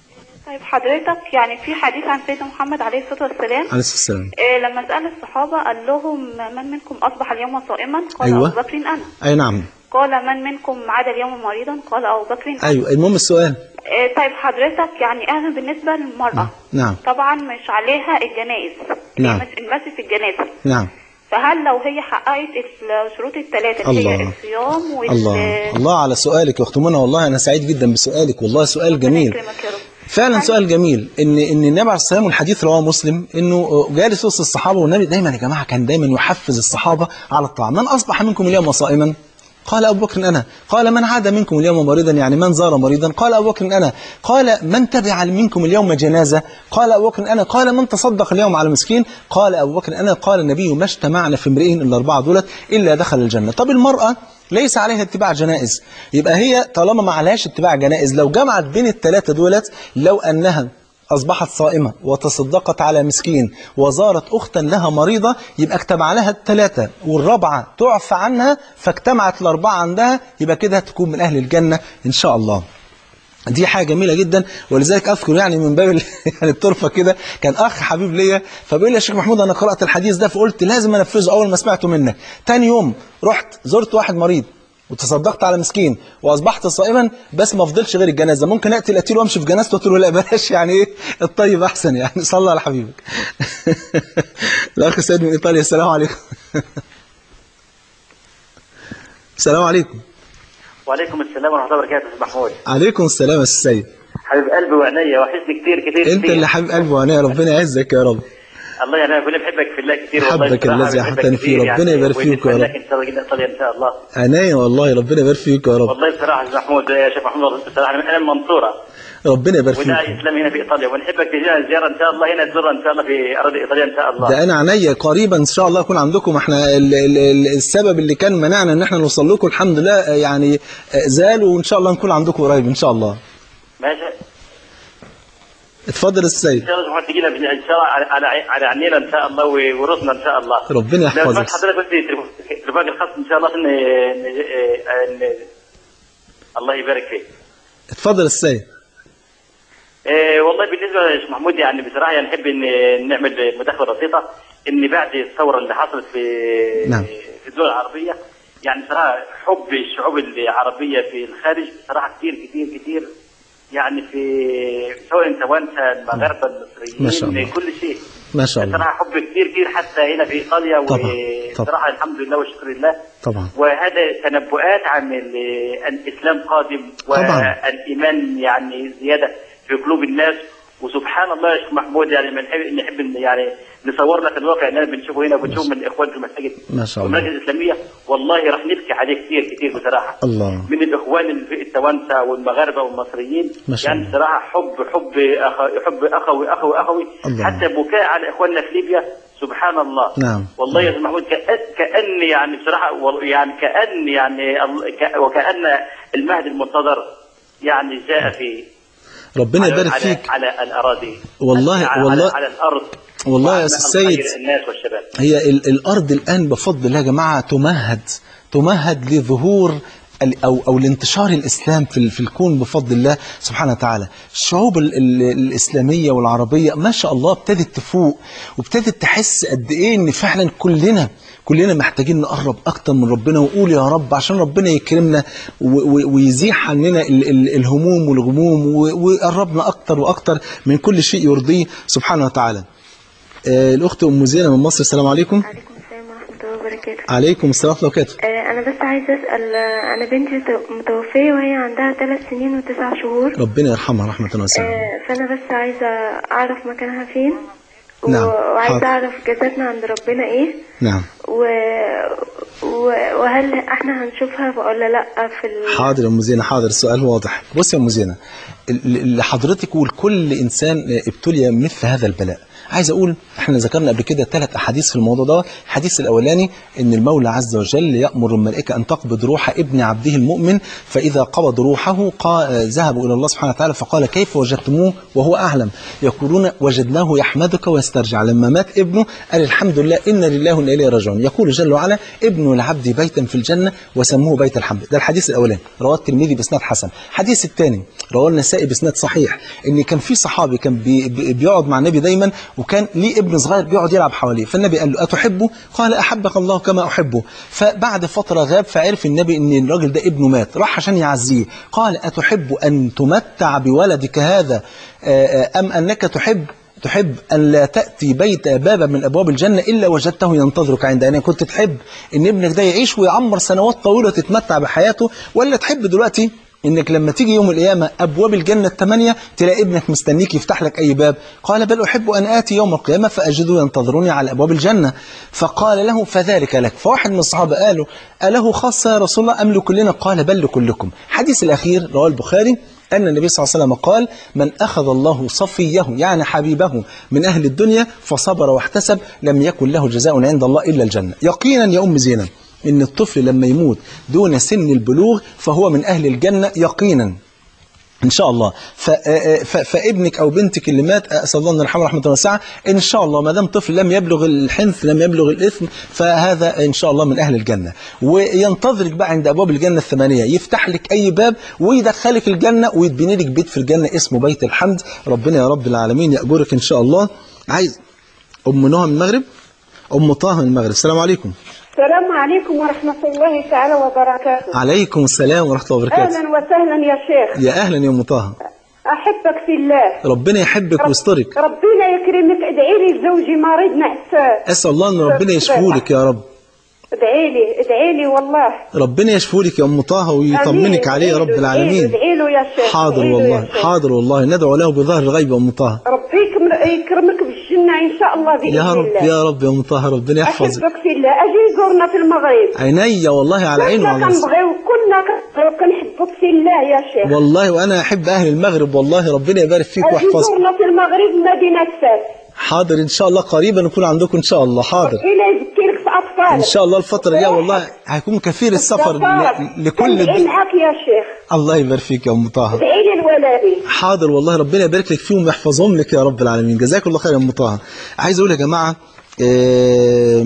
[SPEAKER 3] طيب حضرتك يعني في حديث عن سيدنا محمد عليه الصلاه والسلام
[SPEAKER 2] عليه الصلاه والسلام
[SPEAKER 3] آه لما سال الصحابه قال لهم من منكم اصبح اليوم صائما قال
[SPEAKER 2] أيوة.
[SPEAKER 3] ابو بكر انا
[SPEAKER 2] اي نعم
[SPEAKER 3] قال من منكم عاد اليوم مريضا قال ابو بكر انا
[SPEAKER 2] ايوه المهم السؤال
[SPEAKER 3] آه طيب حضرتك يعني انا بالنسبه للمراه
[SPEAKER 2] نعم
[SPEAKER 3] طبعا مش عليها الجنائز
[SPEAKER 2] نعم.
[SPEAKER 3] هي مش- المس في الجنازه
[SPEAKER 2] نعم
[SPEAKER 3] فهل لو هي حققت الشروط الثلاثه اللي هي
[SPEAKER 2] الله.
[SPEAKER 3] الصيام وال
[SPEAKER 2] الله الله على سؤالك يا اخت منى والله انا سعيد جدا بسؤالك والله سؤال جميل
[SPEAKER 3] يكرمك يا رب.
[SPEAKER 2] فعلا سؤال جميل ان ان النبي عليه الصلاه والسلام والحديث رواه مسلم انه جالس وسط الصحابه والنبي دايما يا جماعه كان دايما يحفز الصحابه على الطاعه من اصبح منكم اليوم صائما قال ابو بكر انا قال من عاد منكم اليوم مريضا يعني من زار مريضا قال ابو بكر انا قال من تبع منكم اليوم جنازه قال ابو بكر انا قال من تصدق اليوم على مسكين قال ابو بكر انا قال النبي ما اجتمعنا في امرئ الاربعه دولت الا دخل الجنه طب المراه ليس عليها اتباع جنائز يبقى هي طالما ما عليهاش اتباع جنائز لو جمعت بين الثلاثه دولت لو انها أصبحت صائمة وتصدقت على مسكين وزارت أختا لها مريضة يبقى اجتمع لها الثلاثة والرابعة تعفى عنها فاجتمعت الأربعة عندها يبقى كده تكون من أهل الجنة إن شاء الله دي حاجة جميلة جدا ولذلك أذكر يعني من باب ال- يعني الطرفة كده كان أخ حبيب ليا فبيقول لي يا شيخ محمود أنا قرأت الحديث ده فقلت لازم أنفذه أول ما سمعته منك تاني يوم رحت زرت واحد مريض وتصدقت على مسكين واصبحت صائما بس ما فضلش غير الجنازه ممكن اقتل قتيل وامشي في جنازته قلت له لا بلاش يعني ايه الطيب احسن يعني صلى على حبيبك الاخ سيد من ايطاليا السلام عليكم السلام عليكم
[SPEAKER 6] وعليكم السلام ورحمه الله وبركاته استاذ محمود
[SPEAKER 2] عليكم السلام يا أستاذ السيد
[SPEAKER 6] حبيب قلبي وعينيا وحشني كتير كتير
[SPEAKER 2] انت
[SPEAKER 6] كتير.
[SPEAKER 2] اللي حبيب قلبي وانا ربنا يعزك يا رب
[SPEAKER 6] الله يعني انا بحبك في الله كتير والله
[SPEAKER 2] حبك
[SPEAKER 6] بصراحة
[SPEAKER 2] الذي
[SPEAKER 6] بحبك
[SPEAKER 2] أحببتني فيه.
[SPEAKER 6] كتير
[SPEAKER 2] ربنا يبارك فيك يا رب.
[SPEAKER 6] ونتمنى ان شاء الله جدا ايطاليا ان شاء الله
[SPEAKER 2] عناية والله ربنا يبارك فيك يا رب
[SPEAKER 6] والله بصراحه استاذ محمود يا شيخ محمود بصراحه انا من المنصوره
[SPEAKER 2] ربنا يبارك
[SPEAKER 6] وده
[SPEAKER 2] فيك
[SPEAKER 6] اسلام هنا في ايطاليا ونحبك تجينا زياره ان شاء الله هنا تزورنا ان شاء الله في ارض ايطاليا ان شاء الله
[SPEAKER 2] ده انا عينيا قريبا ان شاء الله اكون عندكم احنا ال ال ال السبب اللي كان منعنا ان احنا نوصل لكم الحمد لله آه، يعني آه، زال وان شاء الله نكون عندكم قريب ان شاء الله
[SPEAKER 6] ماشي
[SPEAKER 2] اتفضل السيد
[SPEAKER 6] ان شاء الله تجينا ان شاء الله على على على عينينا ان شاء الله ورثنا ان شاء الله
[SPEAKER 2] ربنا
[SPEAKER 6] لو
[SPEAKER 2] يحفظك
[SPEAKER 6] سمحت حضرتك بس تليفونك الخاص ان شاء الله عشان ن- ن- ن- الله يبارك فيك
[SPEAKER 2] اتفضل السيد
[SPEAKER 6] إيه والله بالنسبه لشيخ محمود يعني بصراحه يعني نحب ان نعمل مداخله بسيطه ان بعد الثوره اللي حصلت في
[SPEAKER 2] نعم.
[SPEAKER 6] في الدول العربيه يعني صراحه حب الشعوب العربيه في الخارج بصراحه كتير كتير كتير يعني في سواء توانسه المغاربه المصريين
[SPEAKER 2] ما شاء الله.
[SPEAKER 6] كل شيء
[SPEAKER 2] ما شاء الله
[SPEAKER 6] صراحه حب كتير كتير حتى هنا في ايطاليا
[SPEAKER 2] طبعا،
[SPEAKER 6] وصراحه الحمد لله والشكر لله
[SPEAKER 2] طبعا
[SPEAKER 6] وهذا تنبؤات عن ال- الاسلام قادم
[SPEAKER 2] طبعا.
[SPEAKER 6] والايمان يعني زياده في قلوب الناس وسبحان الله يا شيخ محمود يعني ما نحب نحب إن يعني نصور لك الواقع اللي انا بنشوفه هنا وبنشوفه من الاخوان في المساجد
[SPEAKER 2] ما شاء الله.
[SPEAKER 6] والمساجد الاسلاميه والله راح نبكي عليه كتير كتير بصراحه
[SPEAKER 2] الله
[SPEAKER 6] من الاخوان اللي في التوانسه والمغاربه والمصريين
[SPEAKER 2] ما شاء
[SPEAKER 6] يعني
[SPEAKER 2] الله.
[SPEAKER 6] بصراحه حب حب أخ- حب اخوي اخوي اخوي
[SPEAKER 2] الله.
[SPEAKER 6] حتى بكاء على اخواننا في ليبيا سبحان الله
[SPEAKER 2] نعم.
[SPEAKER 6] والله يا استاذ محمود كأن كأن يعني بصراحه وال- يعني كأن يعني ال- ك- وكأن المهدي المنتظر يعني جاء في
[SPEAKER 2] ربنا
[SPEAKER 6] على-
[SPEAKER 2] يبارك
[SPEAKER 6] على
[SPEAKER 2] فيك
[SPEAKER 6] على الاراضي
[SPEAKER 2] والله-
[SPEAKER 6] على
[SPEAKER 2] والله-
[SPEAKER 6] على الارض
[SPEAKER 2] والله يا
[SPEAKER 6] وعلى
[SPEAKER 2] أستاذ
[SPEAKER 6] أن
[SPEAKER 2] سيد.
[SPEAKER 6] خير الناس والشباب
[SPEAKER 2] هي ال- الأرض الآن بفضل الله يا جماعة تمهد تمهد لظهور ال- او او لانتشار الاسلام في ال- في الكون بفضل الله سبحانه وتعالى الشعوب ال- ال- الاسلاميه والعربيه ما شاء الله ابتدت تفوق وابتدت تحس قد ايه ان فعلا كلنا كلنا محتاجين نقرب اكتر من ربنا ونقول يا رب عشان ربنا يكرمنا و- و- ويزيح عننا ال- ال- الهموم والغموم و- ويقربنا اكتر واكتر من كل شيء يرضيه سبحانه وتعالى آه، الاخت ام زينه من مصر السلام عليكم
[SPEAKER 7] عليكم السلام ورحمة الله وبركاته
[SPEAKER 2] عليكم السلام ورحمه الله وبركاته
[SPEAKER 7] آه، أنا بس عايزة أسأل آه، أنا بنتي تو- متوفية وهي عندها ثلاث سنين وتسع شهور
[SPEAKER 2] ربنا يرحمها رحمه واسعه
[SPEAKER 7] آه، فأنا بس عايزة أعرف مكانها فين و-
[SPEAKER 2] نعم،
[SPEAKER 7] وعايزة
[SPEAKER 2] حاضر.
[SPEAKER 7] أعرف جزاتنا عند ربنا إيه
[SPEAKER 2] نعم
[SPEAKER 7] و... و... وهل احنا هنشوفها ولا لا في ال...
[SPEAKER 2] حاضر يا ام زينه حاضر السؤال واضح بص يا ام زينه ال- لحضرتك ولكل انسان ابتلي مثل هذا البلاء عايز اقول احنا ذكرنا قبل كده ثلاث احاديث في الموضوع ده الحديث الاولاني ان المولى عز وجل يامر الملائكه ان تقبض روح ابن عبده المؤمن فاذا قبض روحه قا- ذهبوا الى الله سبحانه وتعالى فقال كيف وجدتموه وهو اعلم يقولون وجدناه يحمدك ويسترجع لما مات ابنه قال الحمد لله ان لله وانا اليه راجعون يقول جل وعلا ابن العبد بيتا في الجنه وسموه بيت الحمد ده الحديث الاولاني رواه الترمذي باسناد حسن الحديث الثاني رواه النسائي باسناد صحيح ان كان في صحابي كان بي بي- بيقعد مع النبي دايما وكان ليه ابن صغير بيقعد يلعب حواليه فالنبي قال له اتحبه قال احبك الله كما احبه فبعد فتره غاب فعرف النبي ان الراجل ده ابنه مات راح عشان يعزيه قال اتحب ان تمتع بولدك هذا آه، آه، ام انك تحب تحب أن لا تأتي بيت بابا من أبواب الجنة إلا وجدته ينتظرك عند يعني كنت تحب أن ابنك ده يعيش ويعمر سنوات طويلة وتتمتع بحياته ولا تحب دلوقتي انك لما تيجي يوم القيامه ابواب الجنه الثمانيه تلاقي ابنك مستنيك يفتح لك اي باب قال بل احب ان اتي يوم القيامه فاجده ينتظروني على ابواب الجنه فقال له فذلك لك فواحد من الصحابه قالوا اله خاصه يا رسول الله ام لكلنا قال بل لكلكم الحديث الاخير رواه البخاري أن النبي صلى الله عليه وسلم قال من أخذ الله صفيه يعني حبيبه من أهل الدنيا فصبر واحتسب لم يكن له جزاء عند الله إلا الجنة يقينا يا أم زينب إن الطفل لما يموت دون سن البلوغ فهو من أهل الجنة يقينا ان شاء الله ف- ف- فابنك او بنتك اللي مات اسال الله ان يرحمه رحمه واسعه ان شاء الله ما دام طفل لم يبلغ الحنث لم يبلغ الاثم فهذا ان شاء الله من اهل الجنه وينتظرك بقى عند ابواب الجنه الثمانيه يفتح لك اي باب ويدخلك الجنه ويتبني لك بيت في الجنه اسمه بيت الحمد ربنا يا رب العالمين ياجرك ان شاء الله عايز ام نهى من المغرب ام طه من المغرب السلام عليكم
[SPEAKER 4] السلام عليكم ورحمة الله تعالى وبركاته
[SPEAKER 2] عليكم السلام ورحمه الله وبركاته
[SPEAKER 4] أهلا وسهلا يا شيخ
[SPEAKER 2] يا اهلا يا ام طه
[SPEAKER 4] أحبك في الله
[SPEAKER 2] ربنا يحبك ويسترك
[SPEAKER 4] ربنا يكرمك ادعي لي زوجي مريض نعسان
[SPEAKER 2] اسال الله ان ربنا يشفولك يا رب
[SPEAKER 4] ادعي لي ادعي لي والله
[SPEAKER 2] ربنا يشفولك يا ام طه ويطمنك عليه يا رب العالمين
[SPEAKER 4] ادعي له يا شيخ
[SPEAKER 2] حاضر
[SPEAKER 4] ادعي له
[SPEAKER 2] والله
[SPEAKER 4] يا شيخ.
[SPEAKER 2] حاضر والله ندعو له بظهر الغيب يا ام طه
[SPEAKER 4] ربي يكرم- يكرمك بالجنة إن شاء الله بإذن
[SPEAKER 2] يا رب
[SPEAKER 4] الله
[SPEAKER 2] يا رب يا ام طه ربنا يحفظك
[SPEAKER 4] أحبك في الله أجي زورنا في المغرب
[SPEAKER 2] عيني والله على عيني
[SPEAKER 4] كنا
[SPEAKER 2] وعلى راسي
[SPEAKER 4] كنبغيو كنا كنبغيو كنحبك في الله يا شيخ
[SPEAKER 2] والله وانا احب اهل المغرب والله ربنا يبارك فيك
[SPEAKER 4] أجي
[SPEAKER 2] ويحفظك
[SPEAKER 4] زورنا في المغرب مدينة فاس
[SPEAKER 2] حاضر ان شاء الله قريبا نكون عندكم ان شاء الله حاضر
[SPEAKER 4] ربنا يذكرك في أطفالك
[SPEAKER 2] ان شاء الله الفتره الجايه والله هيكون كثير السفر ل- لكل
[SPEAKER 4] ادعي
[SPEAKER 2] الد...
[SPEAKER 4] معاك يا شيخ
[SPEAKER 2] الله يبارك فيك يا ام طه
[SPEAKER 4] ادعي لي الولادي
[SPEAKER 2] حاضر والله ربنا يبارك لك فيهم ويحفظهم لك يا رب العالمين جزاك الله خير يا ام طه عايز اقول يا جماعه آه،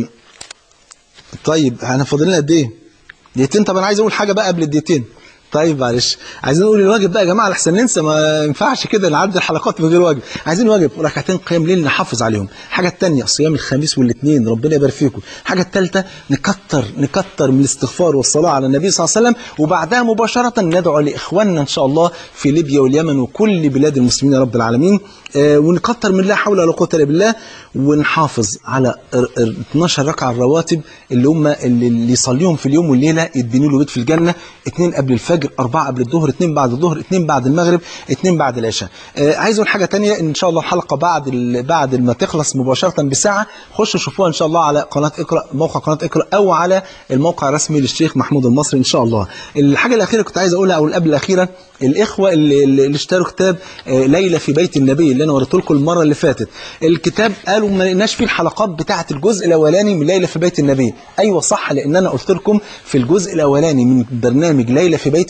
[SPEAKER 2] طيب احنا فاضل لنا قد ايه دقيقتين طب انا عايز اقول حاجه بقى قبل الدقيقتين طيب معلش عايزين نقول الواجب بقى يا جماعه لحسن ننسى ما ينفعش كده نعدي الحلقات من غير واجب عايزين واجب ركعتين قيام ليل نحافظ عليهم الحاجه الثانيه صيام الخميس والاثنين ربنا يبارك فيكم الحاجه الثالثه نكتر نكتر من الاستغفار والصلاه على النبي صلى الله عليه وسلم وبعدها مباشره ندعو لاخواننا ان شاء الله في ليبيا واليمن وكل بلاد المسلمين يا رب العالمين آه، ونكتر من لا حول ولا قوه الا بالله ونحافظ على ار- ار- 12 ركعه الرواتب اللي هم اللي اللي يصليهم في اليوم والليله يدينوا له بيت في الجنه اثنين قبل الفجر اربعه قبل الظهر اثنين بعد الظهر اثنين بعد المغرب اثنين بعد العشاء آه، عايز اقول حاجه تانية ان شاء الله الحلقه بعد ال- بعد ما تخلص مباشره بساعه خشوا شوفوها ان شاء الله على قناه اقرا موقع قناه اقرا او على الموقع الرسمي للشيخ محمود المصري ان شاء الله الحاجه الاخيره كنت عايز اقولها او اللي قبل الاخيره الاخوه اللي, اللي اشتروا كتاب آه، ليله في بيت النبي اللي انا وريته لكم المره اللي فاتت الكتاب قالوا ما لقيناش فيه الحلقات بتاعه الجزء الاولاني من ليله في بيت النبي ايوه صح لان انا قلت لكم في الجزء الاولاني من برنامج ليله في بيت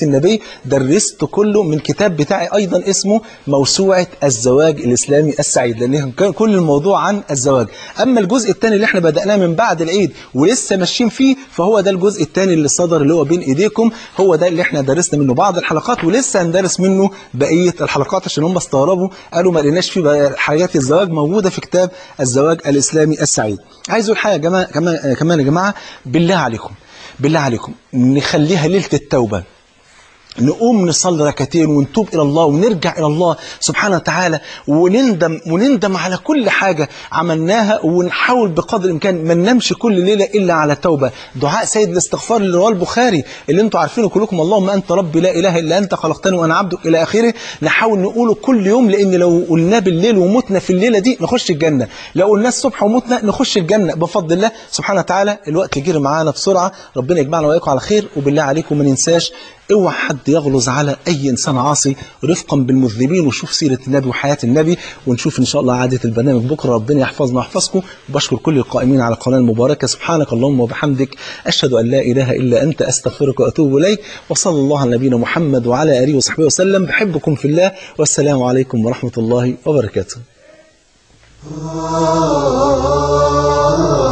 [SPEAKER 2] النبي درست كله من كتاب بتاعي أيضا اسمه موسوعة الزواج الإسلامي السعيد لأن كان كل الموضوع عن الزواج أما الجزء الثاني اللي احنا بدأناه من بعد العيد ولسه ماشيين فيه فهو ده الجزء الثاني اللي صدر اللي هو بين إيديكم هو ده اللي احنا درسنا منه بعض الحلقات ولسه هندرس منه بقية الحلقات عشان هم استغربوا قالوا ما لقيناش فيه بقى حاجات الزواج موجودة في كتاب الزواج الإسلامي السعيد عايز أقول حاجة يا جماعة كمان كمان يا جماعة بالله عليكم بالله عليكم نخليها ليلة التوبة نقوم نصلي ركعتين ونتوب إلى الله ونرجع إلى الله سبحانه وتعالى ونندم ونندم على كل حاجة عملناها ونحاول بقدر الإمكان ما ننامش كل ليلة إلا على توبة دعاء سيد الاستغفار اللي رواه البخاري اللي انتوا عارفينه كلكم اللهم أنت ربي لا إله إلا أنت خلقتني وأنا عبدك إلى آخره نحاول نقوله كل يوم لأن لو قلناه بالليل ومتنا في الليلة دي نخش الجنة لو قلناه الصبح ومتنا نخش الجنة بفضل الله سبحانه وتعالى الوقت جري معانا بسرعة ربنا يجمعنا وإياكم على خير وبالله عليكم ما ننساش اوعى حد يغلظ على اي انسان عاصي رفقا بالمذنبين وشوف سيره النبي وحياه النبي ونشوف ان شاء الله عاده البرنامج بكره ربنا يحفظنا ويحفظكم وبشكر كل القائمين على القناه المباركه سبحانك اللهم وبحمدك اشهد ان لا اله الا انت استغفرك واتوب اليك وصلى الله على نبينا محمد وعلى اله وصحبه وسلم بحبكم في الله والسلام عليكم ورحمه الله وبركاته